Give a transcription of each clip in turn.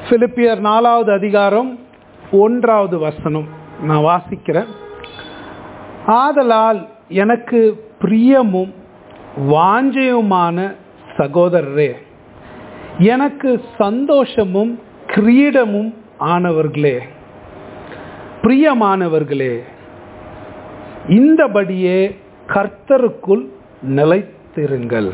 பிலிப்பியர் நாலாவது அதிகாரம் ஒன்றாவது வசனம் நான் வாசிக்கிறேன் ஆதலால் எனக்கு பிரியமும் வாஞ்சையுமான சகோதரரே எனக்கு சந்தோஷமும் கிரீடமும் ஆனவர்களே பிரியமானவர்களே இந்தபடியே கர்த்தருக்குள் நிலைத்திருங்கள்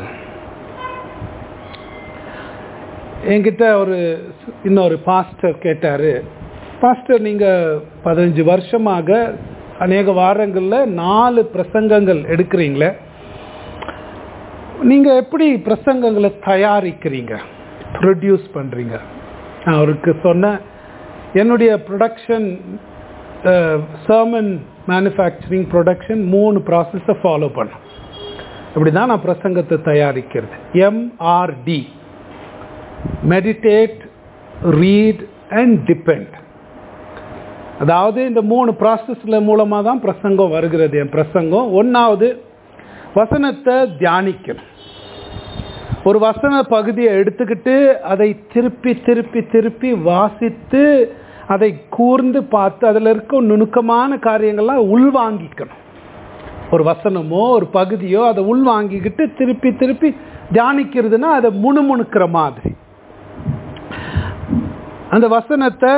என்கிட்ட ஒரு இன்னொரு பாஸ்டர் கேட்டார் பாஸ்டர் நீங்கள் பதினஞ்சு வருஷமாக அநேக வாரங்களில் நாலு பிரசங்கங்கள் எடுக்கிறீங்களே நீங்கள் எப்படி பிரசங்கங்களை தயாரிக்கிறீங்க ப்ரொடியூஸ் பண்ணுறீங்க நான் அவருக்கு சொன்னேன் என்னுடைய ப்ரொடக்ஷன் சர்மன் மேனுஃபேக்சரிங் ப்ரொடக்ஷன் மூணு ப்ராசஸை ஃபாலோ பண்ணேன் இப்படி தான் நான் பிரசங்கத்தை தயாரிக்கிறது MRD meditate read and depend அதாவது இந்த மூணு ப்ராசஸில் மூலமாக தான் பிரசங்கம் வருகிறது என் பிரசங்கம் ஒன்றாவது வசனத்தை தியானிக்கணும் ஒரு வசன பகுதியை எடுத்துக்கிட்டு அதை திருப்பி திருப்பி திருப்பி வாசித்து அதை கூர்ந்து பார்த்து அதில் இருக்க நுணுக்கமான காரியங்கள்லாம் உள்வாங்கிக்கணும் ஒரு வசனமோ ஒரு பகுதியோ அதை உள்வாங்கிக்கிட்டு திருப்பி திருப்பி தியானிக்கிறதுனா அதை முணுமுணுக்கிற மாதிரி அந்த வசனத்தை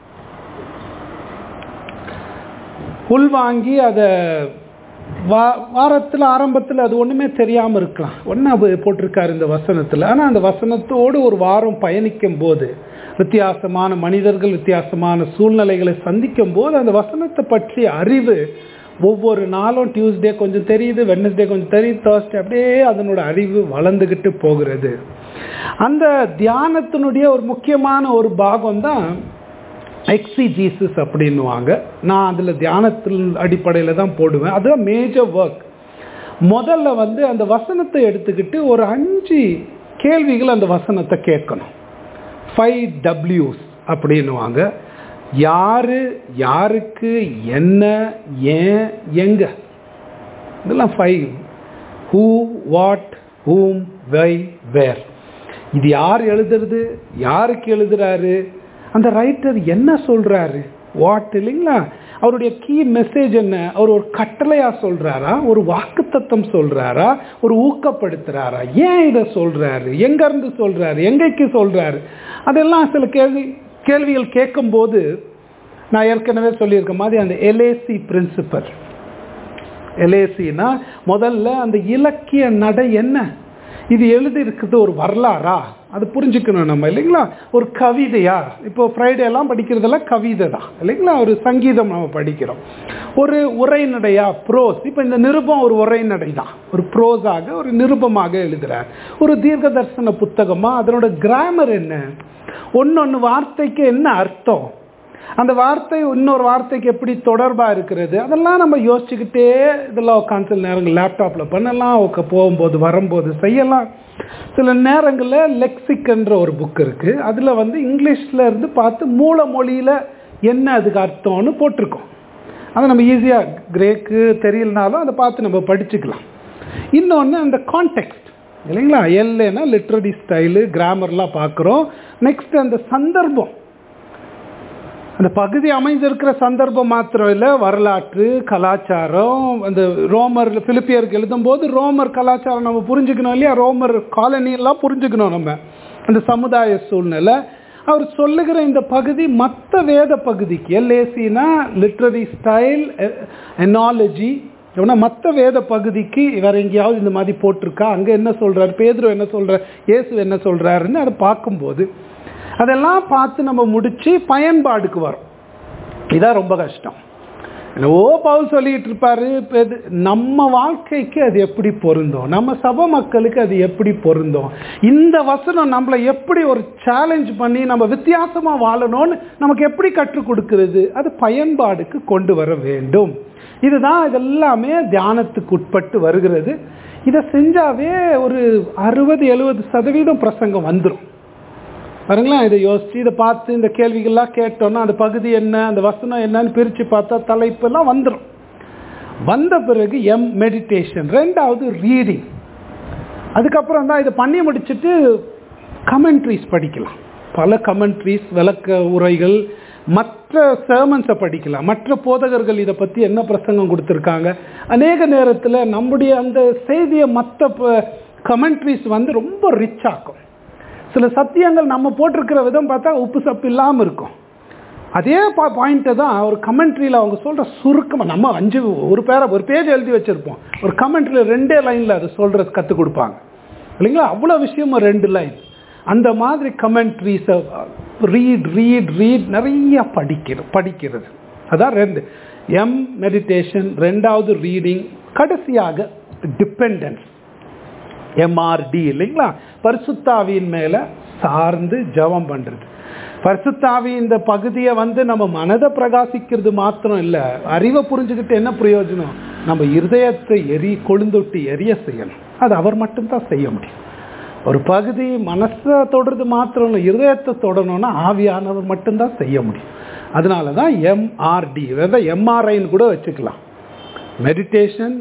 உள்வாங்கி அதை வா வாரத்தில் ஆரம்பத்தில் அது ஒன்றுமே தெரியாமல் இருக்கலாம் ஒன்றா போட்டிருக்காரு இந்த வசனத்தில் ஆனால் அந்த வசனத்தோடு ஒரு வாரம் பயணிக்கும் போது வித்தியாசமான மனிதர்கள் வித்தியாசமான சூழ்நிலைகளை சந்திக்கும் போது அந்த வசனத்தை பற்றிய அறிவு ஒவ்வொரு நாளும் டியூஸ்டே கொஞ்சம் தெரியுது வெட்னஸ்டே கொஞ்சம் தெரியுது தேர்ஸ்டே அப்படியே அதனோட அறிவு வளர்ந்துக்கிட்டு போகிறது அந்த தியானத்தினுடைய ஒரு முக்கியமான ஒரு பாகம் தான் எக்ஸி ஜீசஸ் அப்படின்னுவாங்க நான் அதில் தியானத்தில் அடிப்படையில் தான் போடுவேன் அதுதான் மேஜர் ஒர்க் முதல்ல வந்து அந்த வசனத்தை எடுத்துக்கிட்டு ஒரு அஞ்சு கேள்விகள் அந்த வசனத்தை கேட்கணும் ஃபைவ் டபிள்யூஸ் அப்படின்னுவாங்க யாரு யாருக்கு என்ன ஏன் எங்க இதெல்லாம் five who what whom why where இது யார் எழுதுறது யாருக்கு எழுதுறாரு அந்த ரைட்டர் என்ன சொல்றாரு வாட் இல்லைங்களா அவருடைய கீ மெசேஜ் என்ன அவர் ஒரு கட்டளையா சொல்றாரா ஒரு வாக்கு தத்துவம் சொல்றாரா ஒரு ஊக்கப்படுத்துறாரா ஏன் இதை சொல்றாரு எங்க இருந்து சொல்றாரு எங்கைக்கு சொல்றாரு அதெல்லாம் சில கேள்வி கேள்விகள் கேட்கும்போது நான் ஏற்கனவே சொல்லியிருக்க மாதிரி அந்த எல்ஏசி பிரின்சிபல் எல்ஏசினா முதல்ல அந்த இலக்கிய நடை என்ன இது எழுதி இருக்குது ஒரு வரலாறா அது புரிஞ்சுக்கணும் நம்ம இல்லைங்களா ஒரு கவிதையா இப்போ ஃப்ரைடே எல்லாம் படிக்கிறதெல்லாம் கவிதை தான் இல்லைங்களா ஒரு சங்கீதம் நம்ம படிக்கிறோம் ஒரு உரைநடையா ப்ரோஸ் இப்போ இந்த நிருபம் ஒரு உரைநடை தான் ஒரு ப்ரோஸாக ஒரு நிருபமாக எழுதுறார் ஒரு தீர்க்க தரிசன புத்தகமா அதனோட கிராமர் என்ன ஒன்னொன்று வார்த்தைக்கு என்ன அர்த்தம் அந்த வார்த்தை இன்னொரு வார்த்தைக்கு எப்படி தொடர்பாக இருக்கிறது அதெல்லாம் நம்ம யோசிச்சுக்கிட்டே இதெல்லாம் உட்காந்து சில நேரங்கள் லேப்டாப்பில் பண்ணலாம் போகும்போது வரும்போது செய்யலாம் சில நேரங்களில் லெக்சிக்ன்ற ஒரு புக் இருக்குது அதில் வந்து இங்கிலீஷில் இருந்து பார்த்து மூல மொழியில் என்ன அதுக்கு அர்த்தம்னு போட்டிருக்கோம் அதை நம்ம ஈஸியாக கிரேக்கு தெரியலனாலும் அதை பார்த்து நம்ம படிச்சுக்கலாம் இன்னொன்று அந்த கான்டெக்ட் இல்லைங்களா எல்லைன்னா லிட்ரரி ஸ்டைலு கிராமர்லாம் பார்க்குறோம் நெக்ஸ்ட் அந்த சந்தர்ப்பம் அந்த பகுதி அமைந்திருக்கிற சந்தர்ப்பம் மாத்திரம் இல்லை வரலாற்று கலாச்சாரம் அந்த ரோமர் பிலிப்பியருக்கு எழுதும்போது ரோமர் கலாச்சாரம் நம்ம புரிஞ்சுக்கணும் இல்லையா ரோமர் காலனி எல்லாம் புரிஞ்சுக்கணும் நம்ம அந்த சமுதாய சூழ்நிலை அவர் சொல்லுகிற இந்த பகுதி மற்ற வேத பகுதிக்கு எல்ஏசினா லிட்ரரி ஸ்டைல் எனாலஜி மற்ற வேத பகுதிக்கு வேற எங்கேயாவது இந்த மாதிரி போட்டிருக்கா அங்கே என்ன சொல்றாரு பேதுரு என்ன சொல்றார் இயேசு என்ன சொல்றாருன்னு அதை பார்க்கும்போது அதெல்லாம் பார்த்து நம்ம முடிச்சு பயன்பாடுக்கு வரும் இதான் ரொம்ப கஷ்டம் என்னவோ பவுல் சொல்லிட்டு இருப்பாரு நம்ம வாழ்க்கைக்கு அது எப்படி பொருந்தும் நம்ம சபை மக்களுக்கு அது எப்படி பொருந்தும் இந்த வசனம் நம்மளை எப்படி ஒரு சேலஞ்ச் பண்ணி நம்ம வித்தியாசமா வாழணும்னு நமக்கு எப்படி கற்றுக் கொடுக்கிறது அது பயன்பாடுக்கு கொண்டு வர வேண்டும் இதுதான் இதெல்லாமே தியானத்துக்கு உட்பட்டு வருகிறது இதை செஞ்சாவே ஒரு அறுபது எழுபது சதவீதம் பிரசங்கம் வந்துடும் பாருங்களேன் இதை யோசிச்சு இதை பார்த்து இந்த கேள்விகள்லாம் கேட்டோன்னா அந்த பகுதி என்ன அந்த வசனம் என்னன்னு பிரித்து பார்த்தா தலைப்பெல்லாம் வந்துடும் வந்த பிறகு எம் மெடிடேஷன் ரெண்டாவது ரீடிங் அதுக்கப்புறம் தான் இதை பண்ணி முடிச்சுட்டு கமெண்ட்ரிஸ் படிக்கலாம் பல கமெண்ட்ரிஸ் விளக்க உரைகள் மற்ற sermons-அ படிக்கலாம் மற்ற போதகர்கள் இதை பற்றி என்ன பிரசங்கம் கொடுத்துருக்காங்க அநேக நேரத்தில் நம்முடைய அந்த செய்தியை மற்ற கமெண்ட்ரிஸ் வந்து ரொம்ப ரிச் ஆக்கும் சில சத்தியங்கள் நம்ம போட்டிருக்கிற விதம் பார்த்தா உப்பு சப்பு இல்லாமல் இருக்கும் அதே பா பாயிண்ட்டை தான் ஒரு கமெண்ட்ரியில் அவங்க சொல்கிற சுருக்கமாக நம்ம அஞ்சு ஒரு பேரை ஒரு பேஜ் எழுதி வச்சுருப்போம் ஒரு கமெண்ட்ரியில் ரெண்டே லைனில் அதை சொல்கிறது கற்றுக் கொடுப்பாங்க இல்லைங்களா அவ்வளோ விஷயமும் ரெண்டு லைன் அந்த மாதிரி கமெண்ட்ரிஸை ரீட் ரீட் ரீட் நிறைய படிக்கிறது படிக்கிறது அதான் ரெண்டு எம் மெடிடேஷன் ரெண்டாவது ரீடிங் கடைசியாக டிபெண்டன்ஸ் எம்ஆர்டி இல்லைங்களா பரிசுத்தாவியின் மேலே சார்ந்து ஜெபம் பண்ணுறது பரிசுத்தாவி இந்த பகுதியை வந்து நம்ம மனதை பிரகாசிக்கிறது மாத்திரம் இல்லை அறிவை புரிஞ்சுக்கிட்டு என்ன பிரயோஜனம் நம்ம இருதயத்தை எரி கொழுந்தொட்டி எரிய செய்யணும் அது அவர் மட்டும்தான் செய்ய முடியும் ஒரு பகுதி மனசை தொடுறது மாத்திரம் இல்லை இருதயத்தை தொடணும்னா ஆவியானவர் மட்டும்தான் செய்ய முடியும் அதனால தான் எம்ஆர்டி அதாவது எம்ஆர்ஐன்னு கூட வச்சுக்கலாம் மெடிடேஷன்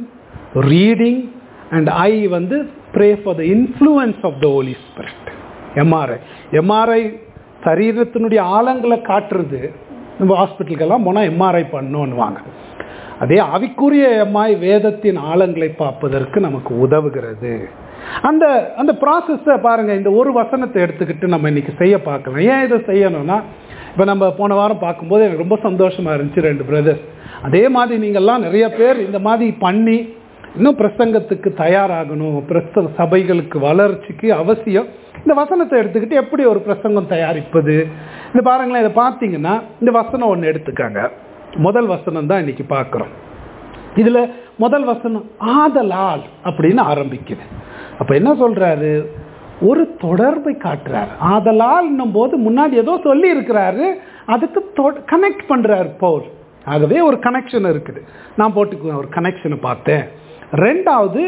ரீடிங் அண்ட் ஐ வந்து pray for the influence of the holy spirit MRI MRI சரீரத்தினுடைய ஆழங்களை காட்டுறது நம்ம ஹாஸ்பிட்டலுக்கெல்லாம் போனால் எம்ஆர்ஐ பண்ணோன்னுவாங்க அதே ஆவிக்குரிய எம்ஐ வேதத்தின் ஆழங்களை பார்ப்பதற்கு நமக்கு உதவுகிறது அந்த அந்த ப்ராசஸை பாருங்கள் இந்த ஒரு வசனத்தை எடுத்துக்கிட்டு நம்ம இன்னைக்கு செய்ய பார்க்கலாம் ஏன் இதை செய்யணும்னா இப்போ நம்ம போன வாரம் பார்க்கும்போது எனக்கு ரொம்ப சந்தோஷமாக இருந்துச்சு ரெண்டு பிரதர்ஸ் அதே மாதிரி நீங்கள்லாம் நிறைய பேர் இந்த மாதிரி பண்ணி இன்னும் பிரசங்கத்துக்கு தயாராகணும் பிரச சபைகளுக்கு வளர்ச்சிக்கு அவசியம் இந்த வசனத்தை எடுத்துக்கிட்டு எப்படி ஒரு பிரசங்கம் தயாரிப்பது இந்த பாருங்களேன் இதை பார்த்தீங்கன்னா இந்த வசனம் ஒன்று எடுத்துக்காங்க முதல் வசனம் தான் இன்னைக்கு பார்க்குறோம் இதில் முதல் வசனம் ஆதலால் அப்படின்னு ஆரம்பிக்குது அப்போ என்ன சொல்கிறாரு ஒரு தொடர்பை காட்டுறாரு ஆதலால்னும் போது முன்னாடி ஏதோ சொல்லி இருக்கிறாரு அதுக்கு கனெக்ட் பண்ணுறாரு பவுல் ஆகவே ஒரு கனெக்ஷன் இருக்குது நான் போட்டுக்குவேன் ஒரு கனெக்ஷனை பார்த்தேன் ரெண்டாவது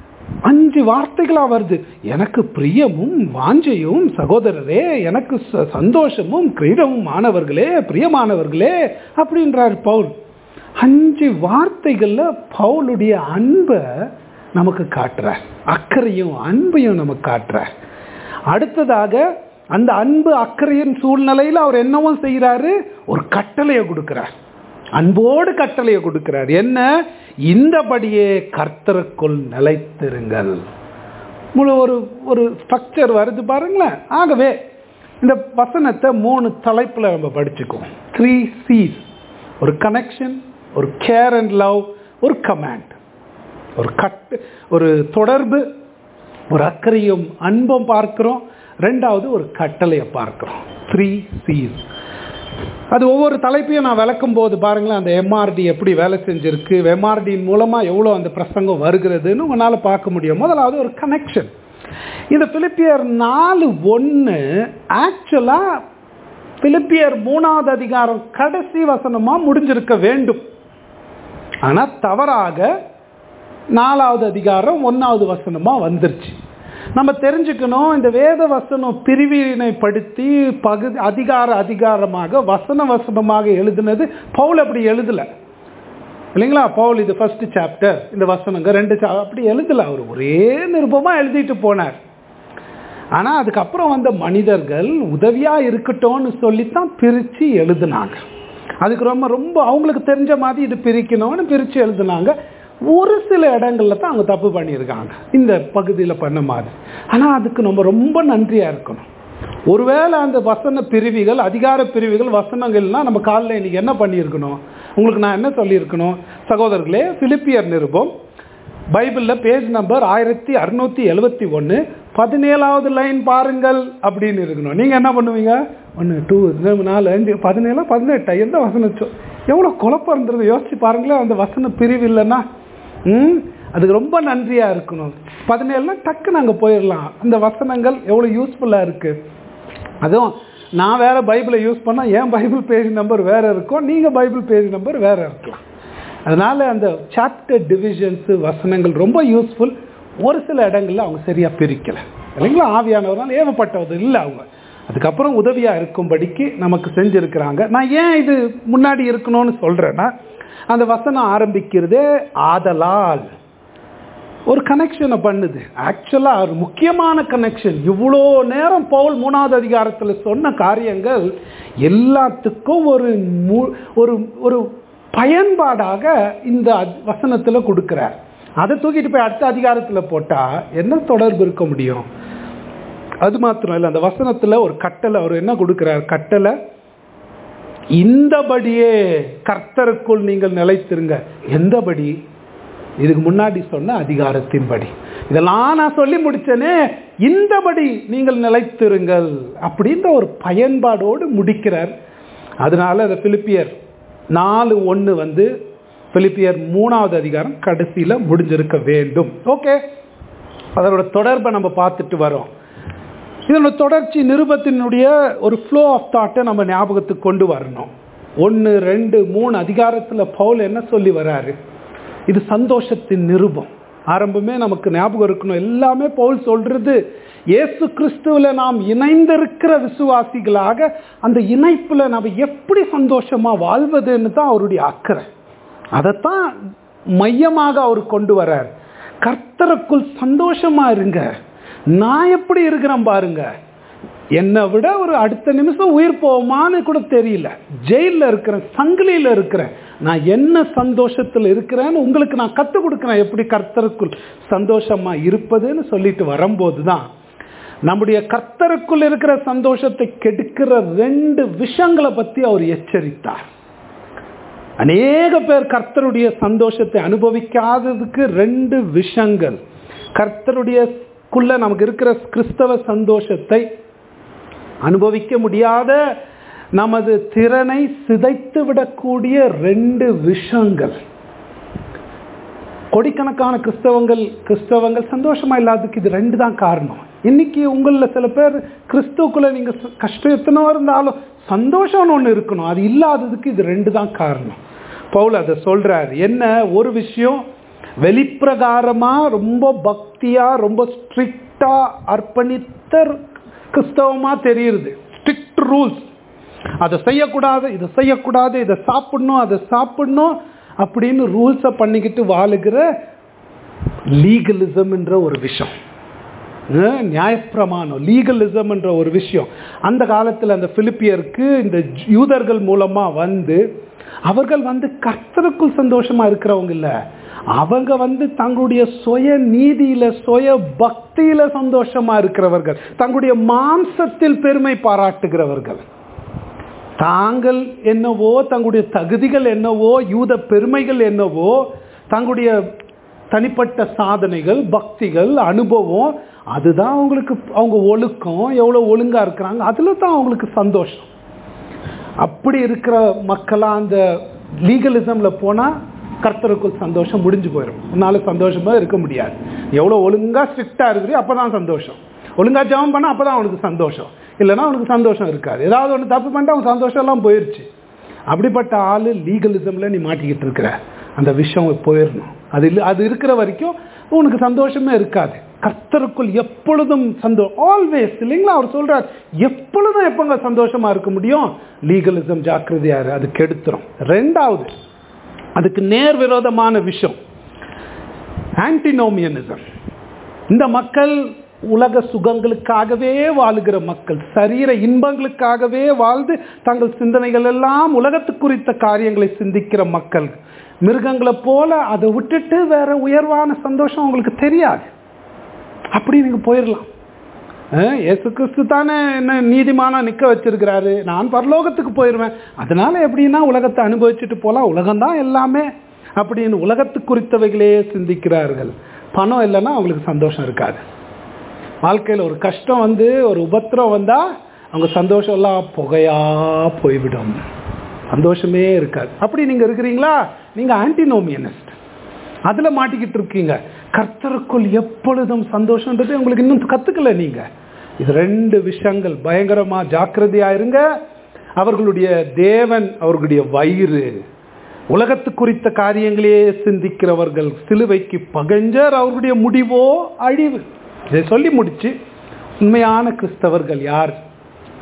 அஞ்சு வார்த்தைகளாக வருது எனக்கு பிரியமும் வாஞ்சையும் சகோதரரே எனக்கு ச- சந்தோஷமும் கிரீடமும் மாணவர்களே பிரியமானவர்களே அப்படின்றார் பவுல் அஞ்சு வார்த்தைகளில் பவுலுடைய அன்பை நமக்கு காட்டுறார் அக்கறையும் அன்பையும் நமக்கு காட்டுறார் அடுத்ததாக அந்த அன்பு அக்கறையின் சூழ்நிலையில் அவர் என்னவும் செய்கிறாரு ஒரு கட்டளையை கொடுக்கிறார் அன்போடு கட்டளையை கொடுக்கிறார் என்ன இந்தபடியே கர்த்தருக்குள் நிலைத்திருங்கள் முழு ஒரு ஒரு ஸ்ட்ரக்சர் வருது பாருங்களேன் ஆகவே இந்த வசனத்தை மூணு தலைப்பில் நம்ம படிச்சுக்குவோம் த்ரீ சீஸ் ஒரு கனெக்ஷன் ஒரு கேர் அண்ட் லவ் ஒரு கமாண்ட் ஒரு கட்டு ஒரு தொடர்பு ஒரு அக்கறையும் அன்பும் பார்க்கிறோம் ரெண்டாவது ஒரு கட்டளையை பார்க்கிறோம் த்ரீ சீஸ் அது ஒவ்வொரு தலைப்பையும் நான் விளக்கும் போது பாருங்களேன் அந்த எம்ஆர்டி எப்படி வேலை செஞ்சிருக்கு எம்ஆர்டியின் மூலமாக எவ்வளோ அந்த பிரசங்கம் வருகிறதுன்னு உங்களால் பார்க்க முடியும் முதலாவது ஒரு கனெக்ஷன் இந்த பிலிப்பியர் நாலு ஒன்று ஆக்சுவலாக பிலிப்பியர் மூணாவது அதிகாரம் கடைசி வசனமாக முடிஞ்சிருக்க வேண்டும் ஆனால் தவறாக நாலாவது அதிகாரம் ஒன்றாவது வசனமாக வந்துருச்சு நம்ம தெரிஞ்சுக்கணும் இந்த வேத வசனம் பிரிவினைப்படுத்தி பகுதி அதிகார அதிகாரமாக வசன வசனமாக எழுதுனது பவுல் அப்படி எழுதலை இல்லைங்களா பவுல் இது ஃபர்ஸ்ட் சாப்டர் இந்த வசனங்க ரெண்டு chap- அப்படி எழுதலை அவர் ஒரே நிருபமாக எழுதிட்டு போனார் ஆனால் அதுக்கப்புறம் வந்த மனிதர்கள் உதவியாக இருக்கட்டும்னு சொல்லித்தான் பிரித்து எழுதுனாங்க அதுக்கு ரொம்ப ரொம்ப அவங்களுக்கு தெரிஞ்ச மாதிரி இது பிரிக்கணும்னு பிரித்து எழுதுனாங்க ஒரு சில இடங்கள்ல தான் அவங்க தப்பு பண்ணியிருக்காங்க இந்த பகுதியில் பண்ண மாதிரி ஆனால் அதுக்கு நம்ம ரொம்ப நன்றியாக இருக்கணும் ஒருவேளை அந்த வசன பிரிவுகள் அதிகார பிரிவுகள் வசனங்கள்லாம் நம்ம காலில் இன்னைக்கு என்ன பண்ணியிருக்கணும் உங்களுக்கு நான் என்ன சொல்லியிருக்கணும் சகோதரர்களே பிலிப்பியர் நிருபம் பைபிளில் பேஜ் நம்பர் ஆயிரத்தி அறுநூத்தி எழுபத்தி ஒன்று பதினேழாவது லைன் பாருங்கள் அப்படின்னு இருக்கணும் நீங்கள் என்ன பண்ணுவீங்க ஒன்று டூ நாலு அஞ்சு பதினேழா பதினெட்டா எந்த வசனம் சொ- எவ்வளோ குழப்பம் இருந்தது யோசிச்சு பாருங்களேன் அந்த வசன பிரிவு இல்லைன்னா ம் அதுக்கு ரொம்ப நன்றியாக இருக்கணும் பதினேழுனா டக்கு நாங்கள் போயிடலாம் அந்த வசனங்கள் எவ்வளோ யூஸ்ஃபுல்லாக இருக்குது அதுவும் நான் வேற பைபிளை யூஸ் பண்ணால் என் பைபிள் பேஜ் நம்பர் வேற இருக்கும் நீங்கள் பைபிள் பேஜ் நம்பர் வேற இருக்கலாம் அதனால அந்த சாப்டர் டிவிஷன்ஸு வசனங்கள் ரொம்ப யூஸ்ஃபுல் ஒரு சில இடங்கள்ல அவங்க சரியாக பிரிக்கலை இல்லைங்களா ஆவியானவரால் ஏவப்பட்டது இல்லை அவங்க அதுக்கப்புறம் உதவியாக இருக்கும்படிக்கு நமக்கு செஞ்சுருக்கிறாங்க நான் ஏன் இது முன்னாடி இருக்கணும்னு சொல்கிறேன்னா அந்த வசனம் ஆரம்பிக்கிறதே ஆதலால் ஒரு கனெக்ஷனை பண்ணுது ஆக்சுவலாக ஒரு முக்கியமான கனெக்ஷன் இவ்வளோ நேரம் பவுல் மூணாவது அதிகாரத்தில் சொன்ன காரியங்கள் எல்லாத்துக்கும் ஒரு மு- ஒரு ஒரு பயன்பாடாக இந்த அத்- வசனத்தில் கொடுக்குறார் அதை தூக்கிட்டு போய் அடுத்த அதிகாரத்தில் போட்டால் என்ன தொடர்பு இருக்க முடியும் அது மாத்திரம் இல்லை அந்த வசனத்தில் ஒரு கட்டளை அவர் என்ன கொடுக்குறார் கட்டளை இந்தபடியே கர்த்தருக்குள் நீங்கள் நிலைத்திருங்க எந்தபடி இதுக்கு முன்னாடி சொன்ன அதிகாரத்தின்படி இதெல்லாம் நான் சொல்லி முடிச்சேனே இந்தபடி நீங்கள் நிலைத்திருங்கள் அப்படின்ற ஒரு பயன்பாடோடு முடிக்கிறார் அதனால அந்த பிலிப்பியர் நாலு ஒன்று வந்து பிலிப்பியர் மூணாவது அதிகாரம் கடைசியில் முடிஞ்சிருக்க வேண்டும் ஓகே அதோட தொடர்பை நம்ம பார்த்துட்டு வரோம் இதனோட தொடர்ச்சி நிருபத்தினுடைய ஒரு ஃப்ளோ ஆஃப் தாட்டை நம்ம ஞாபகத்துக்கு கொண்டு வரணும் ஒன்று ரெண்டு மூணு அதிகாரத்தில் பவுல் என்ன சொல்லி வராரு இது சந்தோஷத்தின் நிருபம் ஆரம்பமே நமக்கு ஞாபகம் இருக்கணும் எல்லாமே பவுல் சொல்றது இயேசு கிறிஸ்துவில் நாம் இணைந்திருக்கிற விசுவாசிகளாக அந்த இணைப்புல நம்ம எப்படி சந்தோஷமா வாழ்வதுன்னு தான் அவருடைய அக்கறை அதைத்தான் மையமாக அவர் கொண்டு வர்றார் கர்த்தருக்குள் சந்தோஷமா இருங்க நான் எப்படி இருக்கிறேன் பாருங்க என்னை விட ஒரு அடுத்த நிமிஷம் உயிர் போவோமான்னு கூட தெரியல ஜெயிலில் இருக்கிறேன் சங்கிலியில் இருக்கிறேன் நான் என்ன சந்தோஷத்தில் இருக்கிறேன்னு உங்களுக்கு நான் கற்றுக் கொடுக்குறேன் எப்படி கர்த்தருக்குள் சந்தோஷமா இருப்பதுன்னு சொல்லிட்டு வரும்போது தான் நம்முடைய கர்த்தருக்குள் இருக்கிற சந்தோஷத்தை கெடுக்கிற ரெண்டு விஷயங்களை பற்றி அவர் எச்சரித்தார் அநேக பேர் கர்த்தருடைய சந்தோஷத்தை அனுபவிக்காததுக்கு ரெண்டு விஷயங்கள் கர்த்தருடைய குள்ள நமக்கு இருக்கிற கிறிஸ்தவ சந்தோஷத்தை அனுபவிக்க முடியாத நமது திறனை சிதைத்து விடக்கூடிய ரெண்டு விஷயங்கள் கோடிக்கணக்கான கிறிஸ்தவங்கள் கிறிஸ்தவங்கள் சந்தோஷமா இல்லாததுக்கு இது ரெண்டு தான் காரணம் இன்னைக்கு உங்களில் சில பேர் கிறிஸ்துவுக்குள்ள நீங்க ச- கஷ்டம் எத்தனோ இருந்தாலும் சந்தோஷம்னு ஒன்று இருக்கணும் அது இல்லாததுக்கு இது ரெண்டு தான் காரணம் பவுல் அதை சொல்றாரு என்ன ஒரு விஷயம் வெளிப்பிரகாரமா ரொம்ப பக்தியா ரொம்ப ஸ்ட்ரிக்டா அர்ப்பணித்த கிறிஸ்தவமா தெரியுது ஸ்ட்ரிக்ட் ரூல்ஸ் அதை செய்யக்கூடாது இதை செய்யக்கூடாது இதை சாப்பிடணும் அதை சாப்பிடணும் அப்படின்னு ரூல்ஸை பண்ணிக்கிட்டு வாழுகிற லீகலிசம்ன்ற ஒரு விஷயம் அஹ் நியாயப்பிரமாணம் லீகலிசம் என்ற ஒரு விஷயம் அந்த காலத்தில் அந்த பிலிப்பியருக்கு இந்த யூதர்கள் மூலமா வந்து அவர்கள் வந்து கர்த்தருக்குள் சந்தோஷமா இருக்கிறவங்க இல்ல அவங்க வந்து தங்களுடைய சுய நீதியில சுய பக்தியில சந்தோஷமா இருக்கிறவர்கள் தங்களுடைய மாம்சத்தில் பெருமை பாராட்டுகிறவர்கள் தாங்கள் என்னவோ தங்களுடைய தகுதிகள் என்னவோ யூத பெருமைகள் என்னவோ தங்களுடைய தனிப்பட்ட சாதனைகள் பக்திகள் அனுபவம் அதுதான் அவங்களுக்கு அவங்க ஒழுக்கம் எவ்வளோ ஒழுங்கா இருக்கிறாங்க அதில் தான் அவங்களுக்கு சந்தோஷம் அப்படி இருக்கிற மக்களாக அந்த லீகலிசமில் போனால் கர்த்தருக்குள் சந்தோஷம் முடிஞ்சு போயிடும் உன்னால சந்தோஷமா இருக்க முடியாது எவ்வளோ ஒழுங்கா ஸ்ட்ரிக்டாக இருக்கிறியோ அப்போ தான் சந்தோஷம் ஒழுங்கா ஜெபம் பண்ணால் அப்போ தான் அவனுக்கு சந்தோஷம் இல்லைன்னா அவனுக்கு சந்தோஷம் இருக்காது ஏதாவது ஒன்று தப்பு பண்ணிட்டு அவன் சந்தோஷம் எல்லாம் போயிடுச்சு அப்படிப்பட்ட ஆள் லீகலிசமில் நீ மாட்டிக்கிட்டு இருக்கிற அந்த விஷயம் போயிடணும் அது இல்லை அது இருக்கிற வரைக்கும் உனக்கு சந்தோஷமே இருக்காது கர்த்தருக்குள் எப்பொழுதும் சந்தோஷம் ஆல்வேஸ் இல்லைங்களா அவர் சொல்றார் எப்பொழுதும் எப்பங்க சந்தோஷமா இருக்க முடியும் லீகலிசம் ஜாக்கிரதையாரு அது கெடுத்துரும் ரெண்டாவது அதுக்கு நேர் விரோதமான விஷயம் ஆன்டினோமியனிசம் இந்த மக்கள் உலக சுகங்களுக்காகவே வாழுகிற மக்கள் சரீர இன்பங்களுக்காகவே வாழ்ந்து தங்கள் சிந்தனைகள் எல்லாம் உலகத்து குறித்த காரியங்களை சிந்திக்கிற மக்கள் மிருகங்களை போல அதை விட்டுட்டு வேற உயர்வான சந்தோஷம் அவங்களுக்கு தெரியாது அப்படி நீங்க போயிடலாம் அஹ், இயேசு கிறிஸ்து தானே என்ன நீதிமானா நிக்க வச்சிருக்கிறாரு நான் பரலோகத்துக்கு போயிடுவேன் அதனால எப்படின்னா உலகத்தை அனுபவிச்சுட்டு போலாம் உலகம்தான் எல்லாமே அப்படின்னு உலகத்து குறித்தவைகளே சிந்திக்கிறார்கள் பணம் இல்லைன்னா அவங்களுக்கு சந்தோஷம் இருக்காது வாழ்க்கையில் ஒரு கஷ்டம் வந்து ஒரு உபத்திரம் வந்தா அவங்க சந்தோஷம் எல்லாம் புகையா போய்விடும் சந்தோஷமே இருக்காது அப்படி நீங்க இருக்கிறீங்களா நீங்க ஆன்டினோமியனிஸ்ட் அதுல மாட்டிக்கிட்டு இருக்கீங்க கர்த்தருக்குள் எப்பொழுதும் சந்தோஷம்ன்றது உங்களுக்கு இன்னும் கத்துக்கல நீங்க இது ரெண்டு விஷயங்கள் பயங்கரமா ஜாக்கிரதையா இருங்க அவர்களுடைய தேவன் அவர்களுடைய வயிறு உலகத்து குறித்த காரியங்களே சிந்திக்கிறவர்கள் சிலுவைக்கு பகஞ்சர் அவர்களுடைய முடிவோ அழிவு இதை சொல்லி முடிச்சு உண்மையான கிறிஸ்தவர்கள் யார்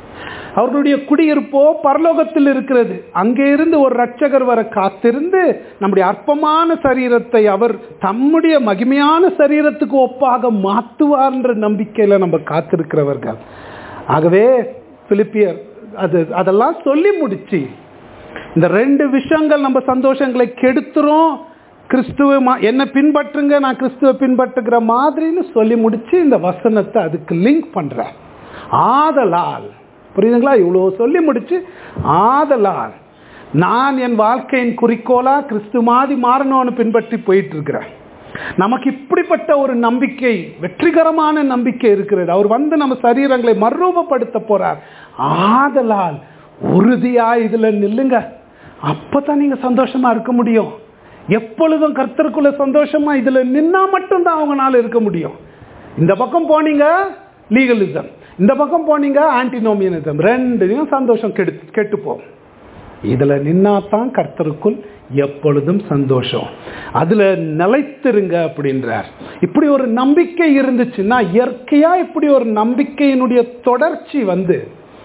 அவர்களுடைய குடியிருப்போ பரலோகத்தில் இருக்கிறது அங்கே இருந்து ஒரு ரட்சகர் வர காத்திருந்து நம்முடைய அற்பமான சரீரத்தை அவர் தம்முடைய மகிமையான சரீரத்துக்கு ஒப்பாக மாற்றுவார்ன்ற நம்பிக்கையில நம்ம காத்திருக்கிறவர்கள் ஆகவே பிலிப்பியர் அது அதெல்லாம் சொல்லி முடிச்சு இந்த ரெண்டு விஷயங்கள் நம்ம சந்தோஷங்களை கெடுத்துரும் கிறிஸ்துவ மா- என்ன பின்பற்றுங்க நான் கிறிஸ்துவ பின்பற்றுகிற மாதிரின்னு சொல்லி முடிச்சு இந்த வசனத்தை அதுக்கு லிங்க் பண்றேன் ஆதலால் புரியுதுங்களா இவ்வளோ சொல்லி முடிச்சு ஆதலால் நான் என் வாழ்க்கையின் குறிக்கோளா கிறிஸ்து மாதிரி மாறணும்னு பின்பற்றி போயிட்டு இருக்கிறேன் நமக்கு இப்படிப்பட்ட ஒரு நம்பிக்கை வெற்றிகரமான நம்பிக்கை இருக்கிறது அவர் வந்து நம்ம சரீரங்களை மறுரூபப்படுத்த போறார் ஆதலால் உறுதியா இதுல நில்லுங்க அப்பதான் நீங்க சந்தோஷமா இருக்க முடியும் எப்பொழுதும் கர்த்தருக்குள்ள சந்தோஷமா இதுல நின்னா மட்டும்தான் அவங்களால இருக்க முடியும் இந்த பக்கம் போனீங்க லீகலிசம் இந்த பக்கம் போனீங்க ஆன்டினோமியனிசம் ரெண்டுலையும் சந்தோஷம் கெடு கெட்டுப்போம் இதுல நின்னாதான் கர்த்தருக்குள் எப்பொழுதும் சந்தோஷம் அதுல நிலைத்திருங்க அப்படின்றார் இப்படி ஒரு நம்பிக்கை இருந்துச்சுன்னா இயற்கையா இப்படி ஒரு நம்பிக்கையினுடைய தொடர்ச்சி வந்து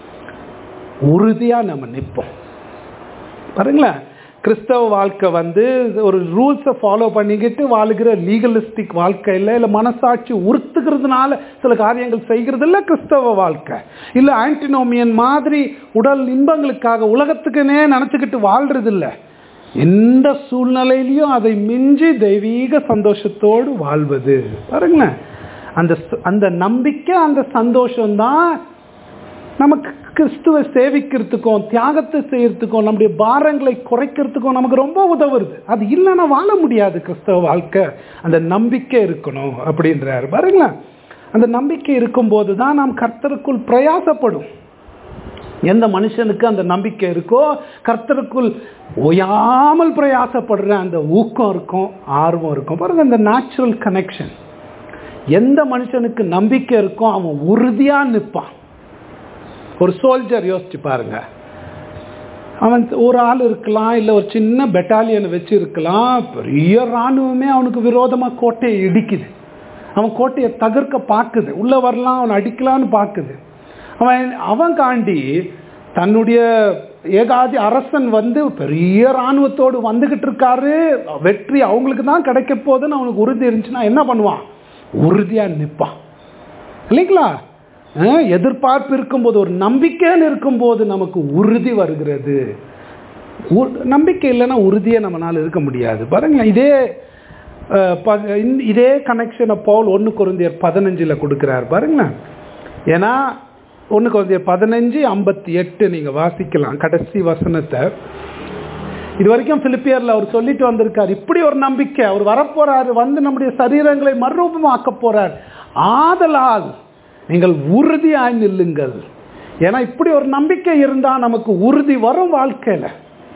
உறுதியா நம்ம நிற்போம் பாருங்களேன் கிறிஸ்தவ வாழ்க்கை வந்து ஒரு ரூல்ஸை ஃபாலோ பண்ணிக்கிட்டு வாழுகிற லீகலிஸ்டிக் வாழ்க்கையில் இல்லை மனசாட்சி உறுத்துக்கிறதுனால சில காரியங்கள் செய்கிறது இல்லை கிறிஸ்தவ வாழ்க்கை இல்லை ஆன்டினோமியன் மாதிரி உடல் இன்பங்களுக்காக உலகத்துக்குன்னே நினச்சிக்கிட்டு வாழ்றது இல்லை எந்த சூழ்நிலையிலையும் அதை மிஞ்சி தெய்வீக சந்தோஷத்தோடு வாழ்வது பாருங்களேன் அந்த ச- அந்த நம்பிக்கை அந்த சந்தோஷம்தான் நமக்கு கிறிஸ்துவை சேவிக்கிறதுக்கும் தியாகத்தை செய்யறதுக்கும் நம்முடைய பாரங்களை குறைக்கிறதுக்கும் நமக்கு ரொம்ப உதவுறது அது இல்லைன்னா வாழ முடியாது கிறிஸ்தவ வாழ்க்கை அந்த நம்பிக்கை இருக்கணும் அப்படின்றாரு பாருங்களேன் அந்த நம்பிக்கை இருக்கும்போது தான் நாம் கர்த்தருக்குள் பிரயாசப்படும் எந்த மனுஷனுக்கு அந்த நம்பிக்கை இருக்கோ கர்த்தருக்குள் ஓயாமல் பிரயாசப்படுற அந்த ஊக்கம் இருக்கும் ஆர்வம் இருக்கும் பாருங்க அந்த நேச்சுரல் கனெக்ஷன் எந்த மனுஷனுக்கு நம்பிக்கை இருக்கோ அவன் உறுதியா நிற்பான் ஒரு சோல்ஜர் யோசிச்சு பாருங்க அவன் ஒரு ஆள் இருக்கலாம் இல்லை ஒரு சின்ன பெட்டாலியன் வச்சு இருக்கலாம் பெரிய இராணுவமே அவனுக்கு விரோதமாக கோட்டையை இடிக்குது அவன் கோட்டையை தகர்க்க பார்க்குது உள்ளே வரலாம் அவனை அடிக்கலான்னு பார்க்குது அவன் அவன் காண்டி தன்னுடைய ஏகாதி அரசன் வந்து பெரிய இராணுவத்தோடு வந்துகிட்டு இருக்காரு வெற்றி அவங்களுக்கு தான் கிடைக்க போகுதுன்னு அவனுக்கு உறுதி இருந்துச்சுன்னா என்ன பண்ணுவான் உறுதியாக நிற்பான் இல்லைங்களா அஹ், எதிர்பார்ப்பு இருக்கும்போது ஒரு நம்பிக்கைன்னு இருக்கும்போது நமக்கு உறுதி வருகிறது உ- நம்பிக்கை இல்லைன்னா உறுதியே நம்மளால இருக்க முடியாது பாருங்களேன் இதே அஹ், ப- இந்த- இதே கனெக்ஷனை பவுல் ஒன்று குருந்தியர் பதினஞ்சில் கொடுக்குறாரு பாருங்களேன் ஏன்னா ஒன்று குருந்தியர் பதினஞ்சு ஐம்பத்தி எட்டு நீங்கள் வாசிக்கலாம் கடைசி வசனத்தை இது வரைக்கும் பிலிப்பியர்ல அவர் சொல்லிட்டு வந்திருக்கார் இப்படி ஒரு நம்பிக்கை அவர் வரப்போறாரு வந்து நம்முடைய சரீரங்களை மறுரூபமாக்க போறார் ஆதலால் நீங்கள் உறுதியாய் நில்லுங்கள் ஏன்னா இப்படி ஒரு நம்பிக்கை இருந்தா நமக்கு உறுதி வரும் வாழ்க்கையில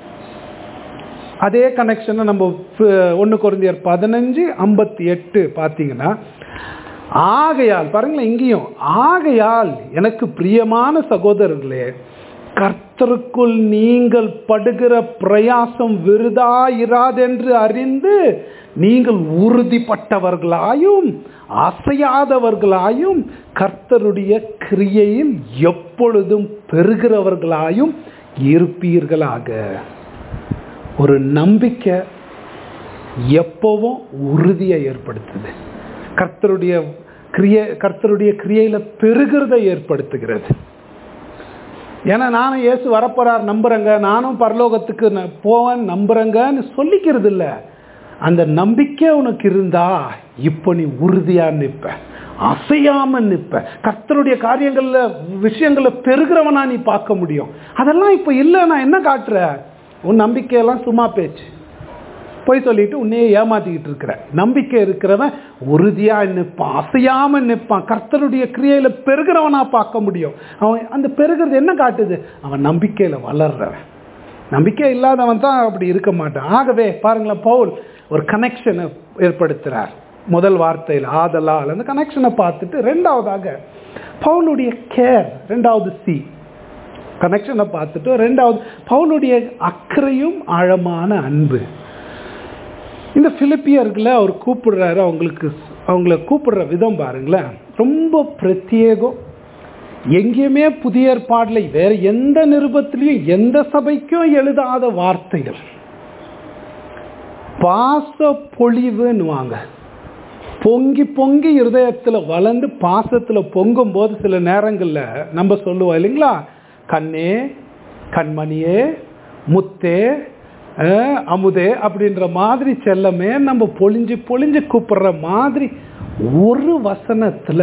அதே கனெக்ஷனை நம்ம ஒன்று குறைந்தியர் பதினஞ்சு ஐம்பத்தி எட்டு பார்த்தீங்கன்னா ஆகையால் பாருங்களேன் இங்கேயும் ஆகையால் எனக்கு பிரியமான சகோதரர்களே கர்த்தருக்குள் நீங்கள் படுகிற பிரயாசம் விருதா இராதென்று அறிந்து நீங்கள் உறுதிப்பட்டவர்களாயும் அசையாதவர்களாயும் கர்த்தருடைய கிரியையில் எப்பொழுதும் பெறுகிறவர்களாயும் இருப்பீர்களாக ஒரு நம்பிக்கை எப்பவும் உறுதியை ஏற்படுத்துது கர்த்தருடைய கிரிய கர்த்தருடைய கிரியையில பெருகிறதை ஏற்படுத்துகிறது ஏன்னா நானும் இயேசு வரப்போறார் நம்புறேங்க நானும் பரலோகத்துக்கு ந- போவேன் நம்புறேங்கன்னு சொல்லிக்கிறது இல்ல அந்த நம்பிக்கை உனக்கு இருந்தா இப்போ நீ உறுதியா நிற்ப அசையாம நிற்ப கர்த்தருடைய காரியங்கள்ல விஷயங்களை பெருகிறவனா நீ பார்க்க முடியும் அதெல்லாம் இப்போ இல்லை நான் என்ன காட்டுற உன் நம்பிக்கையெல்லாம் சும்மா பேச்சு போய் சொல்லிட்டு உன்னையே ஏமாத்திக்கிட்டு இருக்கிற நம்பிக்கை இருக்கிறவன் உறுதியா நிற்பான் அசையாம நிற்பான் கர்த்தருடைய கிரியையில பெருகிறவனா பார்க்க முடியும் அவன் அந்த பெருகிறது என்ன காட்டுது அவன் நம்பிக்கையில வளர்றவன் நம்பிக்கை இல்லாதவன் தான் அப்படி இருக்க மாட்டான் ஆகவே பாருங்களேன் பவுல் ஒரு கனெக்ஷனை ஏற்படுத்துறார் முதல் வார்த்தையில் ஆதலால் அந்த கனெக்ஷனை பார்த்துட்டு ரெண்டாவதாக பவுலுடைய கேர் ரெண்டாவது சி கனெக்ஷனை பார்த்துட்டு ரெண்டாவது பவுலுடைய அக்கறையும் ஆழமான அன்பு இந்த பிலிப்பியர்களை அவர் கூப்பிடுறாரு அவங்களுக்கு அவங்கள கூப்பிடுற விதம் பாருங்களேன் ரொம்ப பிரத்யேகம் எங்கேயுமே புதிய ஏற்பாடுல வேற எந்த நிருபத்திலையும் எந்த சபைக்கும் எழுதாத வார்த்தைகள் பாச பொழிவுன்னுவாங்க பொங்கி பொங்கி இருதயத்தில் வளர்ந்து பாசத்தில் பொங்கும் போது சில நேரங்களில் நம்ம சொல்லுவோம் இல்லைங்களா கண்ணே கண்மணியே முத்தே அஹ், அமுதே அப்படின்ற மாதிரி செல்லமே நம்ம பொழிஞ்சு பொழிஞ்சு கூப்பிடுற மாதிரி ஒரு வசனத்தில்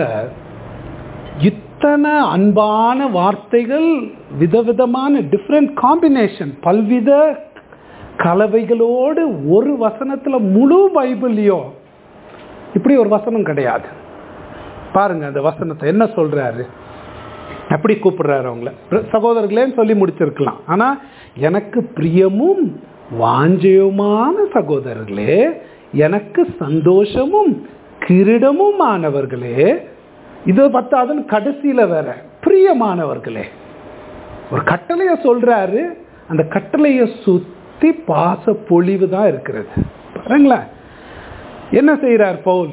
இத்தனை அன்பான வார்த்தைகள் விதவிதமான டிஃப்ரெண்ட் காம்பினேஷன் பல்வித கலவைகளோடு ஒரு வசனத்தில் முழு பைபிள்லையும் இப்படி ஒரு வசனம் கிடையாது பாருங்க அந்த வசனத்தை என்ன சொல்றாரு எப்படி கூப்பிடுறாரு அவங்கள பிர- சகோதரர்களேன்னு சொல்லி முடிச்சிருக்கலாம் ஆனா எனக்கு பிரியமும் வாஞ்சையுமான சகோதரர்களே எனக்கு சந்தோஷமும் கிரீடமும் ஆனவர்களே இது பத்தாதுன்னு கடைசியில வேற பிரியமானவர்களே ஒரு கட்டளையை சொல்றாரு அந்த கட்டளையை சுத்தி பாச பொழிவு தான் இருக்கிறது பாருங்களேன் என்ன செய்கிறார் பவுல்